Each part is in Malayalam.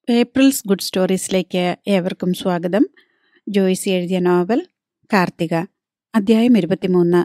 ഏപ്രിൽസ് ഗുഡ് സ്റ്റോറീസിലേക്ക് ഏവർക്കും സ്വാഗതം ജോയ്സി എഴുതിയ നോവൽ കാർത്തിക അധ്യായം ഇരുപത്തിമൂന്ന്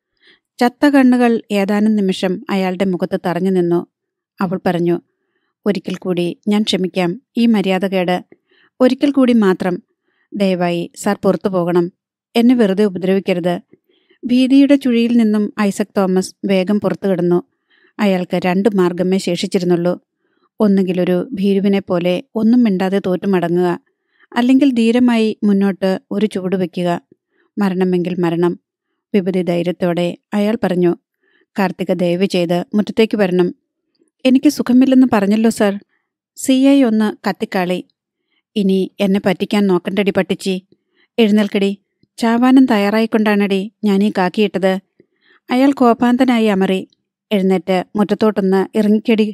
ചത്ത കണ്ണുകൾ ഏതാനും നിമിഷം അയാളുടെ മുഖത്ത് തറഞ്ഞു നിന്നു അവൾ പറഞ്ഞു ഒരിക്കൽ കൂടി ഞാൻ ക്ഷമിക്കാം ഈ മര്യാദകേട് ഒരിക്കൽ കൂടി മാത്രം ദയവായി സാർ പുറത്തു പോകണം എന്നെ വെറുതെ ഉപദ്രവിക്കരുത് ഭീതിയുടെ ചുഴിയിൽ നിന്നും ഐസക് തോമസ് വേഗം പുറത്തു കിടന്നു അയാൾക്ക് രണ്ട് മാർഗമേ ശേഷിച്ചിരുന്നുള്ളൂ ഒന്നുകിലൊരു ഭീരുവിനെ പോലെ ഒന്നും മിണ്ടാതെ തോറ്റുമടങ്ങുക അല്ലെങ്കിൽ ധീരമായി മുന്നോട്ട് ഒരു ചുവട് വയ്ക്കുക മരണമെങ്കിൽ മരണം വിപതി ധൈര്യത്തോടെ അയാൾ പറഞ്ഞു കാർത്തിക ദയവ് ചെയ്ത് മുറ്റത്തേക്ക് വരണം എനിക്ക് സുഖമില്ലെന്ന് പറഞ്ഞല്ലോ സർ സി ഐ ഒന്ന് കത്തിക്കാളി ഇനി എന്നെ പറ്റിക്കാൻ നോക്കണ്ടടി പട്ടിച്ചി എഴുന്നേൽക്കടി ചാവാനും തയ്യാറായിക്കൊണ്ടാണടി ഞാൻ ഈ കാക്കിയിട്ടത് അയാൾ കോപാന്തനായി അമറി എഴുന്നേറ്റ് മുറ്റത്തോട്ടൊന്ന് ഇറങ്ങിക്കടി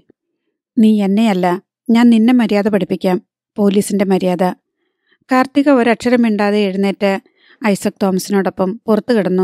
നീ എന്നെയല്ല ഞാൻ നിന്നെ മര്യാദ പഠിപ്പിക്കാം പോലീസിന്റെ മര്യാദ കാർത്തിക ഒരക്ഷരം മിണ്ടാതെ എഴുന്നേറ്റ് ഐസക് തോമസിനോടൊപ്പം പുറത്തു കിടന്നു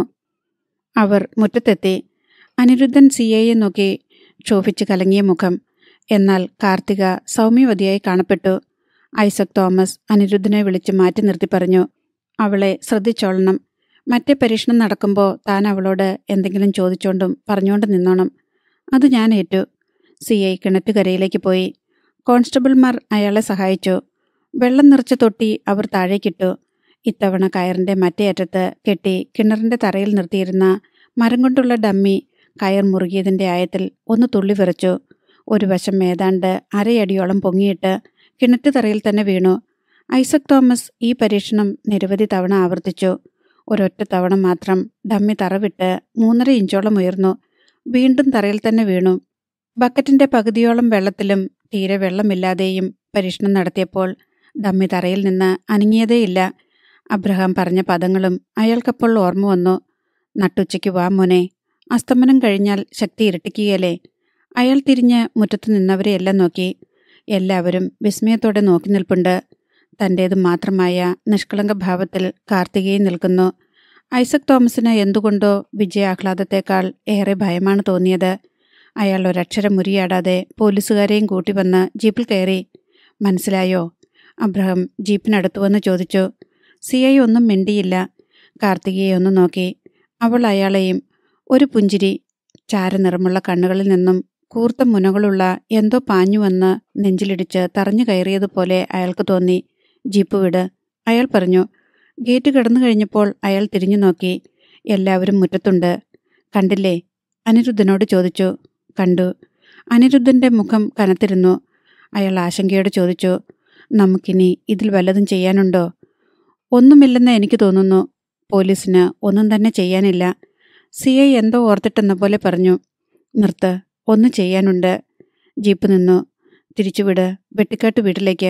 അവർ മുറ്റത്തെത്തി അനിരുദ്ധൻ സി ഐയെ നോക്കി ക്ഷോഭിച്ച് കലങ്ങിയ മുഖം എന്നാൽ കാർത്തിക സൗമ്യവതിയായി കാണപ്പെട്ടു ഐസക് തോമസ് അനിരുദ്ധനെ വിളിച്ച് മാറ്റി നിർത്തി പറഞ്ഞു അവളെ ശ്രദ്ധിച്ചോളണം മറ്റേ പരീക്ഷണം നടക്കുമ്പോൾ താൻ അവളോട് എന്തെങ്കിലും ചോദിച്ചോണ്ടും പറഞ്ഞുകൊണ്ട് നിന്നോണം അത് ഞാൻ ഏറ്റു സി ഐ കിണറ്റുകരയിലേക്ക് പോയി കോൺസ്റ്റബിൾമാർ അയാളെ സഹായിച്ചു വെള്ളം നിറച്ച തൊട്ടി അവർ താഴേക്കിട്ടു ഇത്തവണ കയറിന്റെ മറ്റേ അറ്റത്ത് കെട്ടി കിണറിന്റെ തറയിൽ നിർത്തിയിരുന്ന മരം കൊണ്ടുള്ള ഡമ്മി കയർ മുറുകിയതിന്റെ ആയത്തിൽ ഒന്ന് തുള്ളി വിറച്ചു ഒരു വശം ഏതാണ്ട് അരയടിയോളം പൊങ്ങിയിട്ട് കിണറ്റുതറയിൽ തന്നെ വീണു ഐസക് തോമസ് ഈ പരീക്ഷണം നിരവധി തവണ ആവർത്തിച്ചു ഒരൊറ്റ തവണ മാത്രം ഡമ്മി തറവിട്ട് മൂന്നര ഇഞ്ചോളം ഉയർന്നു വീണ്ടും തറയിൽ തന്നെ വീണു ബക്കറ്റിന്റെ പകുതിയോളം വെള്ളത്തിലും തീരെ വെള്ളമില്ലാതെയും പരീക്ഷണം നടത്തിയപ്പോൾ ഡമ്മി തറയിൽ നിന്ന് അനങ്ങിയതേയില്ല അബ്രഹാം പറഞ്ഞ പദങ്ങളും അയാൾക്കപ്പോൾ ഓർമ്മ വന്നു നട്ടുച്ചയ്ക്ക് വാ മോനെ അസ്തമനം കഴിഞ്ഞാൽ ശക്തി ഇരട്ടിക്കുകയല്ലേ അയാൾ തിരിഞ്ഞ് മുറ്റത്ത് നിന്നവരെയെല്ലാം നോക്കി എല്ലാവരും വിസ്മയത്തോടെ നോക്കി നിൽപ്പുണ്ട് തൻ്റേത് മാത്രമായ നിഷ്കളങ്ക ഭാവത്തിൽ കാർത്തികയും നിൽക്കുന്നു ഐസക് തോമസിന് എന്തുകൊണ്ടോ വിജയാഹ്ലാദത്തെക്കാൾ ഏറെ ഭയമാണ് തോന്നിയത് അയാൾ ഒരക്ഷരം മുരിയാടാതെ പോലീസുകാരെയും കൂട്ടി വന്ന് ജീപ്പിൽ കയറി മനസ്സിലായോ അബ്രഹാം ജീപ്പിനടുത്തു വന്ന് ചോദിച്ചു സി ഐ ഒന്നും മിണ്ടിയില്ല കാർത്തികയെ ഒന്ന് നോക്കി അവൾ അയാളെയും ഒരു പുഞ്ചിരി ചാരനിറമുള്ള കണ്ണുകളിൽ നിന്നും കൂർത്ത മുനകളുള്ള എന്തോ പാഞ്ഞു വന്ന് നെഞ്ചിലിടിച്ച് തറഞ്ഞു കയറിയതുപോലെ അയാൾക്ക് തോന്നി ജീപ്പ് വിട് അയാൾ പറഞ്ഞു ഗേറ്റ് കടന്നു കഴിഞ്ഞപ്പോൾ അയാൾ തിരിഞ്ഞു നോക്കി എല്ലാവരും മുറ്റത്തുണ്ട് കണ്ടില്ലേ അനിരുദ്ധനോട് ചോദിച്ചു കണ്ടു അനിരുദ്ധന്റെ മുഖം കനത്തിരുന്നു അയാൾ ആശങ്കയോടെ ചോദിച്ചു നമുക്കിനി ഇതിൽ വല്ലതും ചെയ്യാനുണ്ടോ ഒന്നുമില്ലെന്ന് എനിക്ക് തോന്നുന്നു പോലീസിന് ഒന്നും തന്നെ ചെയ്യാനില്ല സി ഐ എന്തോ ഓർത്തിട്ടെന്ന പോലെ പറഞ്ഞു നിർത്ത് ഒന്ന് ചെയ്യാനുണ്ട് ജീപ്പ് നിന്നു തിരിച്ചുവിട് വെട്ടിക്കാട്ട് വീട്ടിലേക്ക്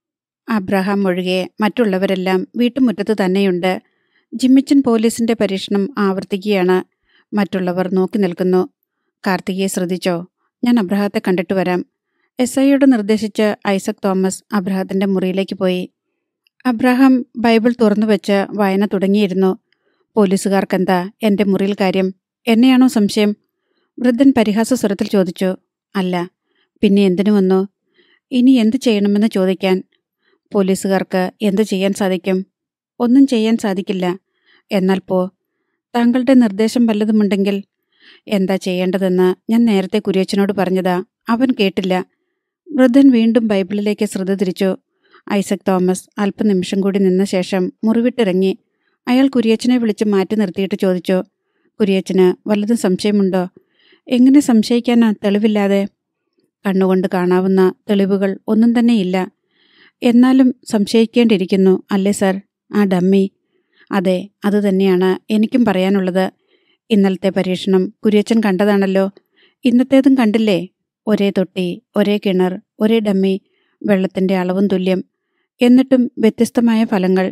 അബ്രഹാം ഒഴികെ മറ്റുള്ളവരെല്ലാം വീട്ടുമുറ്റത്ത് തന്നെയുണ്ട് ജിമ്മിച്ചൻ പോലീസിന്റെ പരീക്ഷണം ആവർത്തിക്കുകയാണ് മറ്റുള്ളവർ നോക്കി നിൽക്കുന്നു കാർത്തികയെ ശ്രദ്ധിച്ചോ ഞാൻ അബ്രഹത്തെ കണ്ടിട്ട് വരാം എസ് ഐയോട് നിർദ്ദേശിച്ച് ഐസക് തോമസ് അബ്രഹത്തിന്റെ മുറിയിലേക്ക് പോയി അബ്രഹാം ബൈബിൾ തുറന്നു വെച്ച് വായന തുടങ്ങിയിരുന്നു പോലീസുകാർക്കെന്താ എന്റെ മുറിയിൽ കാര്യം എന്നെയാണോ സംശയം വൃദ്ധൻ പരിഹാസ സ്വരത്തിൽ ചോദിച്ചു അല്ല പിന്നെ എന്തിനു വന്നു ഇനി എന്ത് ചെയ്യണമെന്ന് ചോദിക്കാൻ പോലീസുകാർക്ക് എന്ത് ചെയ്യാൻ സാധിക്കും ഒന്നും ചെയ്യാൻ സാധിക്കില്ല എന്നാൽ പോ താങ്കളുടെ നിർദ്ദേശം വല്ലതുമുണ്ടെങ്കിൽ എന്താ ചെയ്യേണ്ടതെന്ന് ഞാൻ നേരത്തെ കുര്യച്ചനോട് പറഞ്ഞതാ അവൻ കേട്ടില്ല വൃദ്ധൻ വീണ്ടും ബൈബിളിലേക്ക് ശ്രദ്ധ തിരിച്ചു ഐസക് തോമസ് അല്പനിമിഷം കൂടി നിന്ന ശേഷം മുറിവിട്ടിറങ്ങി അയാൾ കുര്യച്ചനെ വിളിച്ച് മാറ്റി നിർത്തിയിട്ട് ചോദിച്ചു കുര്യച്ചന് വല്ലതും സംശയമുണ്ടോ എങ്ങനെ സംശയിക്കാനാ തെളിവില്ലാതെ കണ്ണുകൊണ്ട് കാണാവുന്ന തെളിവുകൾ ഒന്നും തന്നെയില്ല എന്നാലും സംശയിക്കേണ്ടിയിരിക്കുന്നു അല്ലേ സർ ആ ഡമ്മി അതെ അത് തന്നെയാണ് എനിക്കും പറയാനുള്ളത് ഇന്നലത്തെ പരീക്ഷണം കുര്യച്ചൻ കണ്ടതാണല്ലോ ഇന്നത്തേതും കണ്ടില്ലേ ഒരേ തൊട്ടി ഒരേ കിണർ ഒരേ ഡമ്മി വെള്ളത്തിന്റെ അളവും തുല്യം എന്നിട്ടും വ്യത്യസ്തമായ ഫലങ്ങൾ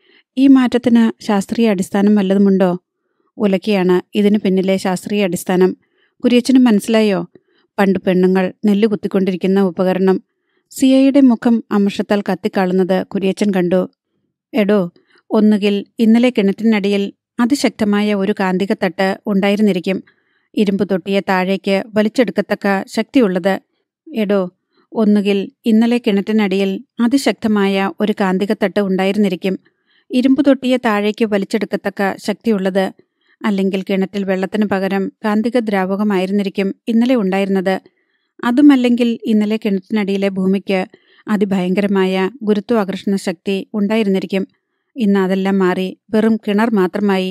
ഈ മാറ്റത്തിന് ശാസ്ത്രീയ അടിസ്ഥാനം വല്ലതുമുണ്ടോ ഉലക്കയാണ് ഇതിനു പിന്നിലെ ശാസ്ത്രീയ അടിസ്ഥാനം കുര്യച്ചന് മനസ്സിലായോ പണ്ട് പെണ്ണുങ്ങൾ നെല്ല് കുത്തിക്കൊണ്ടിരിക്കുന്ന ഉപകരണം സി ഐയുടെ മുഖം അമർഷത്താൽ കത്തിക്കാളുന്നത് കുര്യച്ചൻ കണ്ടു എടോ ഒന്നുകിൽ ഇന്നലെ കിണറ്റിനടിയിൽ അതിശക്തമായ ഒരു കാന്തികത്തട്ട് ഉണ്ടായിരുന്നിരിക്കും ഇരുമ്പ് തൊട്ടിയെ താഴേക്ക് വലിച്ചെടുക്കത്തക്ക ശക്തിയുള്ളത് എടോ ഒന്നുകിൽ ഇന്നലെ കിണറ്റിനടിയിൽ അതിശക്തമായ ഒരു കാന്തികത്തട്ട് ഉണ്ടായിരുന്നിരിക്കും ഇരുമ്പ് തൊട്ടിയെ താഴേക്ക് വലിച്ചെടുക്കത്തക്ക ശക്തിയുള്ളത് അല്ലെങ്കിൽ കിണറ്റിൽ വെള്ളത്തിന് പകരം കാന്തിക ദ്രാവകമായിരുന്നിരിക്കും ഇന്നലെ ഉണ്ടായിരുന്നത് അതുമല്ലെങ്കിൽ ഇന്നലെ കിണറ്റിനടിയിലെ ഭൂമിക്ക് അതിഭയങ്കരമായ ഗുരുത്വാകർഷണ ശക്തി ഉണ്ടായിരുന്നിരിക്കും ഇന്ന് അതെല്ലാം മാറി വെറും കിണർ മാത്രമായി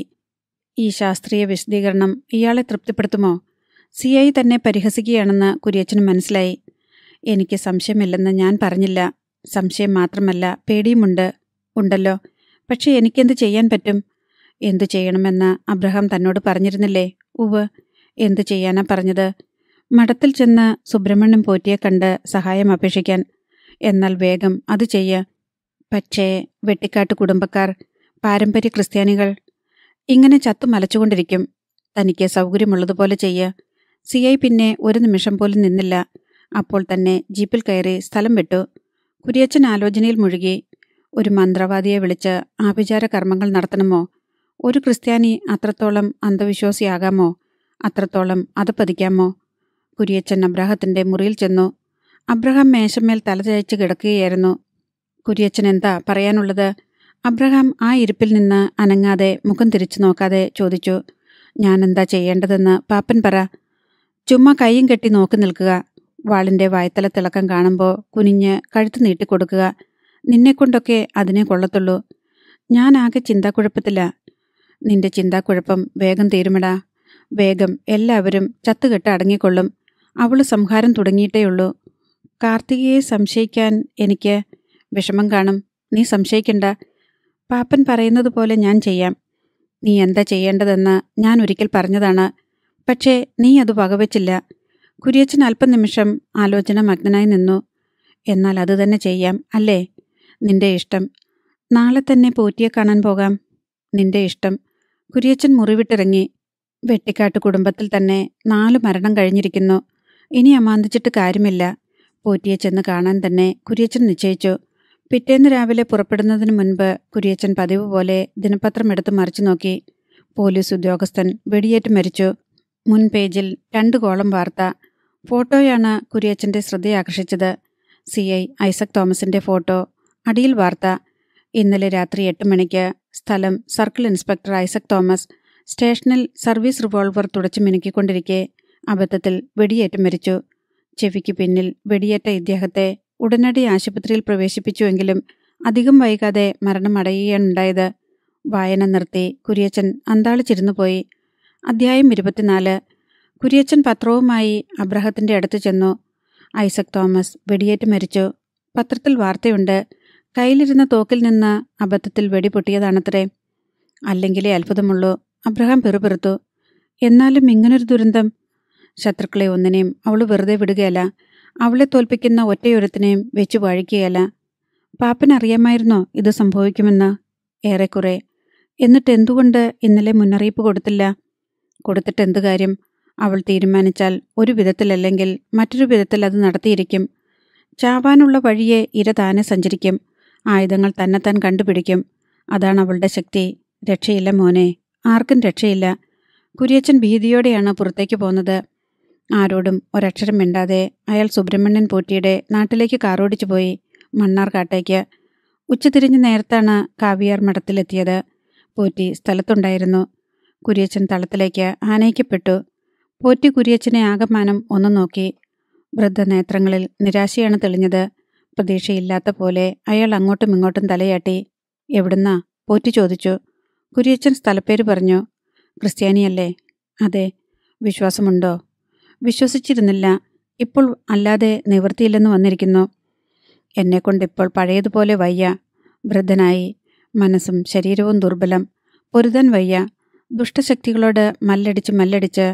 ഈ ശാസ്ത്രീയ വിശദീകരണം ഇയാളെ തൃപ്തിപ്പെടുത്തുമോ സി ഐ തന്നെ പരിഹസിക്കുകയാണെന്ന് കുര്യച്ചന് മനസ്സിലായി എനിക്ക് സംശയമില്ലെന്ന് ഞാൻ പറഞ്ഞില്ല സംശയം മാത്രമല്ല പേടിയുമുണ്ട് ഉണ്ടല്ലോ പക്ഷെ എനിക്കെന്ത് ചെയ്യാൻ പറ്റും എന്തു ചെയ്യണമെന്ന് അബ്രഹാം തന്നോട് പറഞ്ഞിരുന്നില്ലേ ഉവ് എന്തു ചെയ്യാനാ പറഞ്ഞത് മഠത്തിൽ ചെന്ന് സുബ്രഹ്മണ്യം പോറ്റിയെ കണ്ട് സഹായം അപേക്ഷിക്കാൻ എന്നാൽ വേഗം അത് ചെയ്യ പക്ഷേ വെട്ടിക്കാട്ട് കുടുംബക്കാർ പാരമ്പര്യ ക്രിസ്ത്യാനികൾ ഇങ്ങനെ ചത്തു മലച്ചുകൊണ്ടിരിക്കും തനിക്ക് സൗകര്യമുള്ളതുപോലെ ചെയ്യ സി ഐ പിന്നെ ഒരു നിമിഷം പോലും നിന്നില്ല അപ്പോൾ തന്നെ ജീപ്പിൽ കയറി സ്ഥലം വിട്ടു കുരിയച്ചൻ ആലോചനയിൽ മുഴുകി ഒരു മന്ത്രവാദിയെ വിളിച്ച് ആഭിചാര കർമ്മങ്ങൾ നടത്തണമോ ഒരു ക്രിസ്ത്യാനി അത്രത്തോളം അന്ധവിശ്വാസിയാകാമോ അത്രത്തോളം അത് പതിക്കാമോ കുരിയച്ചൻ അബ്രാഹത്തിന്റെ മുറിയിൽ ചെന്നു അബ്രഹാം മേശമേൽ തലചായ്ച്ച് കിടക്കുകയായിരുന്നു കുരിയച്ചൻ എന്താ പറയാനുള്ളത് അബ്രഹാം ആ ഇരിപ്പിൽ നിന്ന് അനങ്ങാതെ മുഖം തിരിച്ചു നോക്കാതെ ചോദിച്ചു ഞാൻ എന്താ ചെയ്യേണ്ടതെന്ന് പാപ്പൻ പറ ചുമ്മാ കൈയും കെട്ടി നോക്കി നിൽക്കുക വാളിന്റെ വായ്ത്തല തിളക്കം കാണുമ്പോൾ കുനിഞ്ഞ് കഴുത്ത് നീട്ടിക്കൊടുക്കുക നിന്നെക്കൊണ്ടൊക്കെ അതിനെ കൊള്ളത്തുള്ളൂ ഞാൻ ആകെ ചിന്താക്കുഴപ്പത്തില്ല നിന്റെ ചിന്താക്കുഴപ്പം വേഗം തീരുമിടാ വേഗം എല്ലാവരും ചത്തുകെട്ട് അടങ്ങിക്കൊള്ളും അവള് സംഹാരം തുടങ്ങിയിട്ടേയുള്ളൂ കാർത്തികയെ സംശയിക്കാൻ എനിക്ക് വിഷമം കാണും നീ സംശയിക്കണ്ട പാപ്പൻ പറയുന്നത് പോലെ ഞാൻ ചെയ്യാം നീ എന്താ ചെയ്യേണ്ടതെന്ന് ഞാൻ ഒരിക്കൽ പറഞ്ഞതാണ് പക്ഷേ നീ അത് വകവെച്ചില്ല കുര്യച്ചൻ അല്പനിമിഷം ആലോചന മഗ്നനായി നിന്നു എന്നാൽ അത് തന്നെ ചെയ്യാം അല്ലേ നിന്റെ ഇഷ്ടം നാളെ തന്നെ പോറ്റിയെ കാണാൻ പോകാം നിന്റെ ഇഷ്ടം കുര്യച്ചൻ മുറിവിട്ടിറങ്ങി വെട്ടിക്കാട്ട് കുടുംബത്തിൽ തന്നെ നാല് മരണം കഴിഞ്ഞിരിക്കുന്നു ഇനി അമാന്തിച്ചിട്ട് കാര്യമില്ല പോറ്റിയെ ചെന്ന് കാണാൻ തന്നെ കുര്യച്ചൻ നിശ്ചയിച്ചു പിറ്റേന്ന് രാവിലെ പുറപ്പെടുന്നതിന് മുൻപ് കുര്യച്ചൻ പതിവ് പോലെ ദിനപത്രം എടുത്ത് മറിച്ചു നോക്കി പോലീസ് ഉദ്യോഗസ്ഥൻ വെടിയേറ്റ് മരിച്ചു മുൻ പേജിൽ രണ്ട് കോളം വാർത്ത ഫോട്ടോയാണ് കുര്യച്ചന്റെ ശ്രദ്ധയാകർഷിച്ചത് സി ഐ ഐസക് തോമസിന്റെ ഫോട്ടോ അടിയിൽ വാർത്ത ഇന്നലെ രാത്രി എട്ട് മണിക്ക് സ്ഥലം സർക്കിൾ ഇൻസ്പെക്ടർ ഐസക് തോമസ് സ്റ്റേഷനിൽ സർവീസ് റിവോൾവർ തുടച്ചു മിനുക്കിക്കൊണ്ടിരിക്കെ അബദ്ധത്തിൽ വെടിയേറ്റ് മരിച്ചു ചെവിക്ക് പിന്നിൽ വെടിയേറ്റ ഇദ്ദേഹത്തെ ഉടനടി ആശുപത്രിയിൽ പ്രവേശിപ്പിച്ചുവെങ്കിലും അധികം വൈകാതെ മരണമടയുകയാണുണ്ടായത് വായന നിർത്തി കുര്യച്ചൻ അന്താളിച്ചിരുന്നു പോയി അധ്യായം ഇരുപത്തിനാല് കുര്യച്ചൻ പത്രവുമായി അബ്രഹത്തിന്റെ അടുത്ത് ചെന്നു ഐസക് തോമസ് വെടിയേറ്റ് മരിച്ചു പത്രത്തിൽ വാർത്തയുണ്ട് കയ്യിലിരുന്ന തോക്കിൽ നിന്ന് അബദ്ധത്തിൽ വെടി പൊട്ടിയതാണത്രേ അല്ലെങ്കിലേ അത്ഭുതമുള്ളൂ അബ്രഹാം പെറുപെറുത്തു എന്നാലും ഇങ്ങനൊരു ദുരന്തം ശത്രുക്കളെ ഒന്നിനെയും അവൾ വെറുതെ വിടുകയല്ല അവളെ തോൽപ്പിക്കുന്ന ഒറ്റയൊരുത്തിനെയും വെച്ചു വാഴിക്കുകയല്ല പാപ്പനറിയാമായിരുന്നോ ഇത് സംഭവിക്കുമെന്ന് ഏറെക്കുറെ എന്നിട്ട് എന്തുകൊണ്ട് ഇന്നലെ മുന്നറിയിപ്പ് കൊടുത്തില്ല കൊടുത്തിട്ട് എന്തു കാര്യം അവൾ തീരുമാനിച്ചാൽ ഒരു വിധത്തിലല്ലെങ്കിൽ മറ്റൊരു വിധത്തിൽ അത് നടത്തിയിരിക്കും ചാവാനുള്ള വഴിയെ ഇര താനെ സഞ്ചരിക്കും ആയുധങ്ങൾ തന്നെത്താൻ കണ്ടുപിടിക്കും അതാണ് അവളുടെ ശക്തി രക്ഷയില്ല മോനെ ആർക്കും രക്ഷയില്ല കുര്യച്ചൻ ഭീതിയോടെയാണ് പുറത്തേക്ക് പോകുന്നത് ആരോടും ഒരക്ഷരം മിണ്ടാതെ അയാൾ സുബ്രഹ്മണ്യൻ പോറ്റിയുടെ നാട്ടിലേക്ക് കാറോടിച്ചു പോയി മണ്ണാർക്കാട്ടേക്ക് ഉച്ചതിരിഞ്ഞ് നേരത്താണ് കാവിയാർ മഠത്തിലെത്തിയത് പോറ്റി സ്ഥലത്തുണ്ടായിരുന്നു കുര്യച്ചൻ തളത്തിലേക്ക് ആനയിക്കപ്പെട്ടു പോറ്റി കുര്യച്ചനെ ആകമാനം ഒന്ന് നോക്കി വൃദ്ധനേത്രങ്ങളിൽ നിരാശയാണ് തെളിഞ്ഞത് പ്രതീക്ഷയില്ലാത്ത പോലെ അയാൾ അങ്ങോട്ടും ഇങ്ങോട്ടും തലയാട്ടി എവിടുന്നാ പോറ്റി ചോദിച്ചു കുര്യച്ചൻ സ്ഥലപ്പേര് പറഞ്ഞു ക്രിസ്ത്യാനിയല്ലേ അതെ വിശ്വാസമുണ്ടോ വിശ്വസിച്ചിരുന്നില്ല ഇപ്പോൾ അല്ലാതെ നിവൃത്തിയില്ലെന്ന് വന്നിരിക്കുന്നു എന്നെക്കൊണ്ട് ഇപ്പോൾ പഴയതുപോലെ വയ്യ വൃദ്ധനായി മനസ്സും ശരീരവും ദുർബലം പൊരുതൻ വയ്യ ദുഷ്ടശക്തികളോട് മല്ലടിച്ച് മല്ലടിച്ച്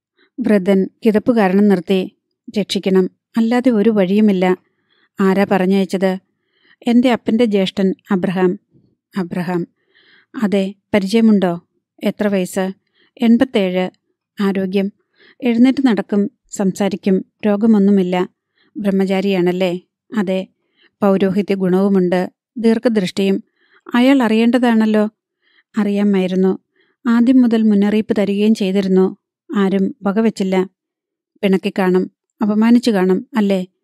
വൃദ്ധൻ കിതപ്പ് കാരണം നിർത്തി രക്ഷിക്കണം അല്ലാതെ ഒരു വഴിയുമില്ല ആരാ പറഞ്ഞയച്ചത് എൻ്റെ അപ്പൻ്റെ ജ്യേഷ്ഠൻ അബ്രഹാം അബ്രഹാം അതെ പരിചയമുണ്ടോ എത്ര വയസ്സ് എൺപത്തേഴ് ആരോഗ്യം എഴുന്നേറ്റ് നടക്കും സംസാരിക്കും രോഗമൊന്നുമില്ല ബ്രഹ്മചാരിയാണല്ലേ അതെ പൗരോഹിത്യ ഗുണവുമുണ്ട് ദീർഘദൃഷ്ടിയും അയാൾ അറിയേണ്ടതാണല്ലോ അറിയാമായിരുന്നു ആദ്യം മുതൽ മുന്നറിയിപ്പ് തരികയും ചെയ്തിരുന്നു ആരും വകവെച്ചില്ല പിണക്കി കാണും അപമാനിച്ചു കാണും അല്ലേ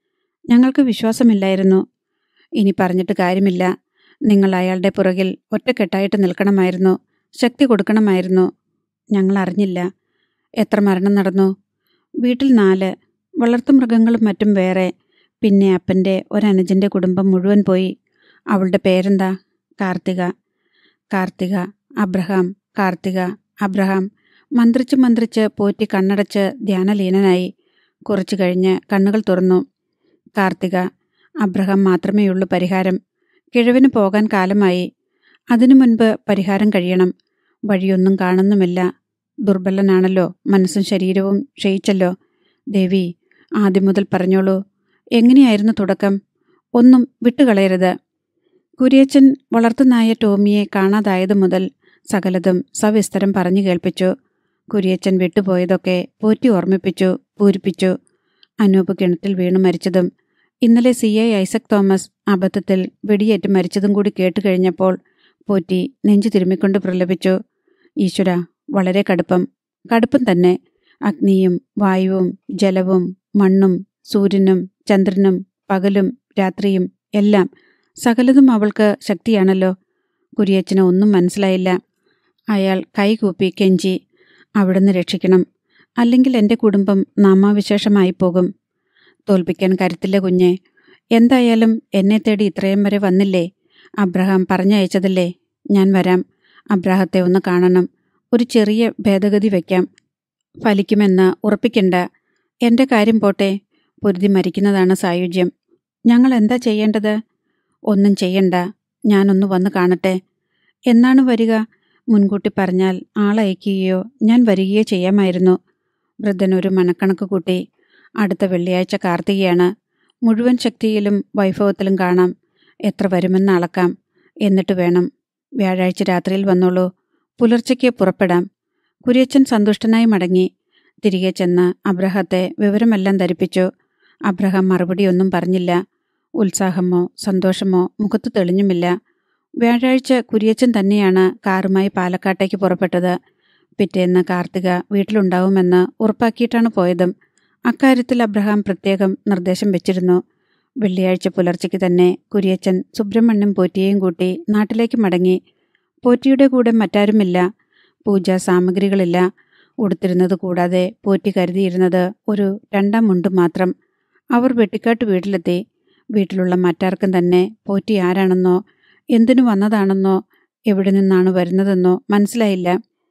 ഞങ്ങൾക്ക് വിശ്വാസമില്ലായിരുന്നു ഇനി പറഞ്ഞിട്ട് കാര്യമില്ല നിങ്ങൾ അയാളുടെ പുറകിൽ ഒറ്റക്കെട്ടായിട്ട് നിൽക്കണമായിരുന്നു ശക്തി കൊടുക്കണമായിരുന്നു ഞങ്ങൾ അറിഞ്ഞില്ല എത്ര മരണം നടന്നു വീട്ടിൽ നാല് വളർത്തുമൃഗങ്ങളും മറ്റും വേറെ പിന്നെ അപ്പൻ്റെ ഒരനുജൻ്റെ കുടുംബം മുഴുവൻ പോയി അവളുടെ പേരെന്താ കാർത്തിക കാർത്തിക അബ്രഹാം കാർത്തിക അബ്രഹാം മന്ത്രിച്ച് മന്ത്രിച്ച് പോറ്റി കണ്ണടച്ച് ധ്യാനലീനനായി കുറച്ചു കഴിഞ്ഞ് കണ്ണുകൾ തുറന്നു കാർത്തിക അബ്രഹാം മാത്രമേയുള്ളൂ പരിഹാരം കിഴവിന് പോകാൻ കാലമായി അതിനു മുൻപ് പരിഹാരം കഴിയണം വഴിയൊന്നും കാണുന്നുമില്ല ദുർബലനാണല്ലോ മനസ്സും ശരീരവും ക്ഷയിച്ചല്ലോ ദേവി ആദ്യം മുതൽ പറഞ്ഞോളൂ എങ്ങനെയായിരുന്നു തുടക്കം ഒന്നും വിട്ടുകളയരുത് കുരിയച്ചൻ വളർത്തുനായ ടോമിയെ കാണാതായതു മുതൽ സകലതും സവിസ്തരം പറഞ്ഞു കേൾപ്പിച്ചു കുരിയച്ചൻ വിട്ടുപോയതൊക്കെ പോറ്റി ഓർമ്മിപ്പിച്ചു പൂരിപ്പിച്ചു അനൂപ് കിണറ്റിൽ വീണു മരിച്ചതും ഇന്നലെ സി ഐ ഐസക് തോമസ് അബദ്ധത്തിൽ വെടിയേറ്റ് മരിച്ചതും കൂടി കേട്ടു കഴിഞ്ഞപ്പോൾ പോറ്റി നെഞ്ചു തിരുമ്മിക്കൊണ്ട് പ്രലപിച്ചു ഈശ്വര വളരെ കടുപ്പം കടുപ്പം തന്നെ അഗ്നിയും വായുവും ജലവും മണ്ണും സൂര്യനും ചന്ദ്രനും പകലും രാത്രിയും എല്ലാം സകലതും അവൾക്ക് ശക്തിയാണല്ലോ കുരിയച്ചന് ഒന്നും മനസ്സിലായില്ല അയാൾ കൈകൂപ്പി കെഞ്ചി അവിടുന്ന് രക്ഷിക്കണം അല്ലെങ്കിൽ എൻ്റെ കുടുംബം നാമാവിശേഷമായി പോകും തോൽപ്പിക്കാൻ കരുത്തില്ല കുഞ്ഞെ എന്തായാലും എന്നെ തേടി ഇത്രയും വരെ വന്നില്ലേ അബ്രഹാം പറഞ്ഞയച്ചതല്ലേ ഞാൻ വരാം അബ്രാഹത്തെ ഒന്ന് കാണണം ഒരു ചെറിയ ഭേദഗതി വയ്ക്കാം ഫലിക്കുമെന്ന് ഉറപ്പിക്കണ്ട എൻ്റെ കാര്യം പോട്ടെ പൊരുതി മരിക്കുന്നതാണ് സായുജ്യം ഞങ്ങൾ എന്താ ചെയ്യേണ്ടത് ഒന്നും ചെയ്യണ്ട ഞാനൊന്ന് വന്ന് കാണട്ടെ എന്നാണ് വരിക മുൻകൂട്ടി പറഞ്ഞാൽ ആളയക്കുകയോ ഞാൻ വരികയോ ചെയ്യാമായിരുന്നു വൃദ്ധൻ ഒരു മനക്കണക്ക് കൂട്ടി അടുത്ത വെള്ളിയാഴ്ച കാർത്തികയാണ് മുഴുവൻ ശക്തിയിലും വൈഭവത്തിലും കാണാം എത്ര വരുമെന്ന് അളക്കാം എന്നിട്ട് വേണം വ്യാഴാഴ്ച രാത്രിയിൽ വന്നോളൂ പുലർച്ചയ്ക്ക് പുറപ്പെടാം കുര്യച്ചൻ സന്തുഷ്ടനായി മടങ്ങി തിരികെ ചെന്ന് അബ്രഹത്തെ വിവരമെല്ലാം ധരിപ്പിച്ചു അബ്രഹാം മറുപടിയൊന്നും പറഞ്ഞില്ല ഉത്സാഹമോ സന്തോഷമോ മുഖത്ത് തെളിഞ്ഞുമില്ല വ്യാഴാഴ്ച കുര്യച്ചൻ തന്നെയാണ് കാറുമായി പാലക്കാട്ടേക്ക് പുറപ്പെട്ടത് പിറ്റേന്ന് കാർത്തിക വീട്ടിലുണ്ടാവുമെന്ന് ഉറപ്പാക്കിയിട്ടാണ് പോയതും അക്കാര്യത്തിൽ അബ്രഹാം പ്രത്യേകം നിർദ്ദേശം വെച്ചിരുന്നു വെള്ളിയാഴ്ച പുലർച്ചയ്ക്ക് തന്നെ കുര്യച്ചൻ സുബ്രഹ്മണ്യം പോറ്റിയെയും കൂട്ടി നാട്ടിലേക്ക് മടങ്ങി പോറ്റിയുടെ കൂടെ മറ്റാരുമില്ല പൂജാ സാമഗ്രികളില്ല ഉടുത്തിരുന്നത് കൂടാതെ പോറ്റി കരുതിയിരുന്നത് ഒരു രണ്ടാം മുണ്ട് മാത്രം അവർ വെട്ടിക്കാട്ട് വീട്ടിലെത്തി വീട്ടിലുള്ള മറ്റാർക്കും തന്നെ പോറ്റി ആരാണെന്നോ എന്തിനു വന്നതാണെന്നോ എവിടെ നിന്നാണ് വരുന്നതെന്നോ മനസ്സിലായില്ല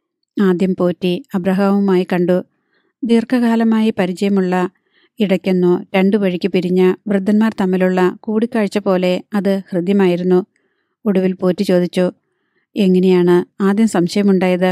ആദ്യം പോറ്റി അബ്രഹാവുമായി കണ്ടു ദീർഘകാലമായി പരിചയമുള്ള ഇടയ്ക്കെന്നോ രണ്ടു വഴിക്ക് പിരിഞ്ഞ വൃദ്ധന്മാർ തമ്മിലുള്ള കൂടിക്കാഴ്ച പോലെ അത് ഹൃദ്യമായിരുന്നു ഒടുവിൽ പോറ്റി ചോദിച്ചു എങ്ങനെയാണ് ആദ്യം സംശയമുണ്ടായത്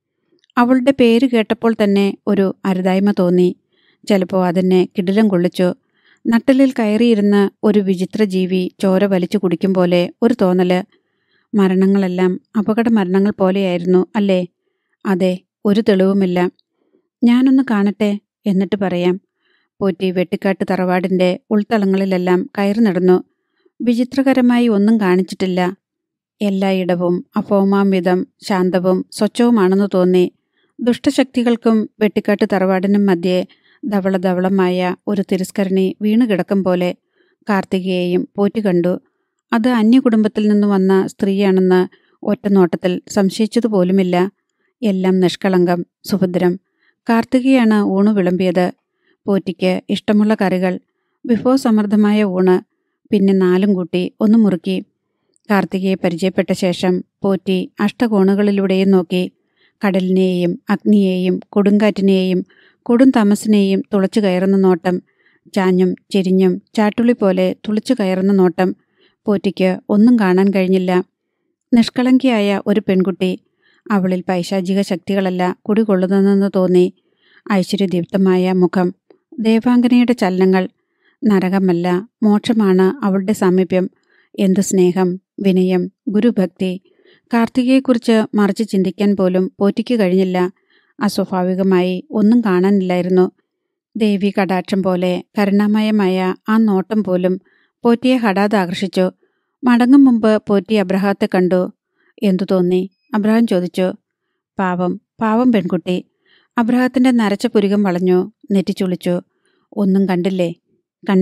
അവളുടെ പേര് കേട്ടപ്പോൾ തന്നെ ഒരു അരുതായ്മ തോന്നി ചിലപ്പോൾ അതെന്നെ കിടിലം കൊള്ളിച്ചു നട്ടലിൽ കയറിയിരുന്ന് ഒരു വിചിത്ര ജീവി ചോര വലിച്ചു കുടിക്കും പോലെ ഒരു തോന്നല് മരണങ്ങളെല്ലാം അപകട മരണങ്ങൾ പോലെയായിരുന്നു അല്ലേ അതെ ഒരു തെളിവുമില്ല ഞാനൊന്ന് കാണട്ടെ എന്നിട്ട് പറയാം പോറ്റി വെട്ടിക്കാട്ട് തറവാടിന്റെ ഉൾത്തളങ്ങളിലെല്ലാം കയറി നടന്നു വിചിത്രകരമായി ഒന്നും കാണിച്ചിട്ടില്ല എല്ലായിടവും അഭൗമാം വിധം ശാന്തവും സ്വച്ഛവുമാണെന്ന് തോന്നി ദുഷ്ടശക്തികൾക്കും വെട്ടിക്കാട്ട് തറവാടിനും മധ്യേ ധവളധവളമായ ഒരു തിരസ്കരണി വീണുകിടക്കും പോലെ കാർത്തികയെയും പോറ്റി കണ്ടു അത് അന്യകുടുംബത്തിൽ നിന്ന് വന്ന സ്ത്രീയാണെന്ന് ഒറ്റ നോട്ടത്തിൽ സംശയിച്ചതുപോലുമില്ല എല്ലാം നിഷ്കളങ്കം സുഭദ്രം കാർത്തികയാണ് ഊണ് വിളമ്പിയത് പോറ്റിക്ക് ഇഷ്ടമുള്ള കറികൾ വിഭവസമൃദ്ധമായ ഊണ് പിന്നെ നാലും കൂട്ടി ഒന്ന് മുറുക്കി കാർത്തികയെ പരിചയപ്പെട്ട ശേഷം പോറ്റി അഷ്ടകോണുകളിലൂടെയും നോക്കി കടലിനെയും അഗ്നിയെയും കൊടുങ്കാറ്റിനെയും കൊടും തമസിനെയും തുളച്ചു കയറുന്ന നോട്ടം ചാഞ്ഞും ചെരിഞ്ഞും ചാട്ടുളി പോലെ തുളിച്ചു കയറുന്ന നോട്ടം പോറ്റിക്ക് ഒന്നും കാണാൻ കഴിഞ്ഞില്ല നിഷ്കളങ്കിയായ ഒരു പെൺകുട്ടി അവളിൽ പൈശാചിക ശക്തികളല്ല കുടികൊള്ളുന്നതെന്ന് തോന്നി ഐശ്വര്യദീപ്തമായ മുഖം ദേവാംഗനയുടെ ചലനങ്ങൾ നരകമല്ല മോക്ഷമാണ് അവളുടെ സാമീപ്യം എന്തു സ്നേഹം വിനയം ഗുരുഭക്തി കാർത്തികയെക്കുറിച്ച് മറിച്ച് ചിന്തിക്കാൻ പോലും പോറ്റിക്ക് കഴിഞ്ഞില്ല അസ്വാഭാവികമായി ഒന്നും കാണാനില്ലായിരുന്നു ദേവി കടാക്ഷം പോലെ കരുണാമയമായ ആ നോട്ടം പോലും പോറ്റിയെ ഹഠാത് ആകർഷിച്ചു മടങ്ങും മുമ്പ് പോറ്റി അബ്രഹാത്തെ കണ്ടു എന്തു തോന്നി അബ്രഹാം ചോദിച്ചു പാവം പാവം പെൺകുട്ടി അബ്രഹത്തിന്റെ നരച്ച പുരികം വളഞ്ഞു നെറ്റിച്ചുളിച്ചു ഒന്നും കണ്ടില്ലേ കണ്ടു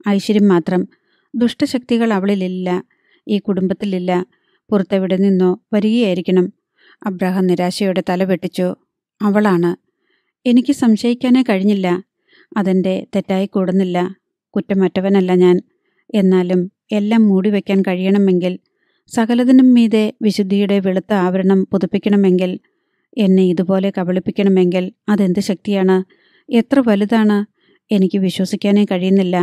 ഐശ്വര്യം മാത്രം ദുഷ്ടശക്തികൾ അവളിലില്ല ഈ കുടുംബത്തിലില്ല പുറത്തെവിടെ നിന്നോ വരികയായിരിക്കണം അബ്രഹാം നിരാശയോടെ തല വെട്ടിച്ചു അവളാണ് എനിക്ക് സംശയിക്കാനേ കഴിഞ്ഞില്ല അതെൻ്റെ തെറ്റായി കൂടുന്നില്ല കുറ്റമറ്റവനല്ല ഞാൻ എന്നാലും എല്ലാം മൂടിവെക്കാൻ കഴിയണമെങ്കിൽ സകലതിനും മീതെ വിശുദ്ധിയുടെ വെളുത്ത ആവരണം പുതുപ്പിക്കണമെങ്കിൽ എന്നെ ഇതുപോലെ കബളിപ്പിക്കണമെങ്കിൽ അതെന്ത് ശക്തിയാണ് എത്ര വലുതാണ് എനിക്ക് വിശ്വസിക്കാനേ കഴിയുന്നില്ല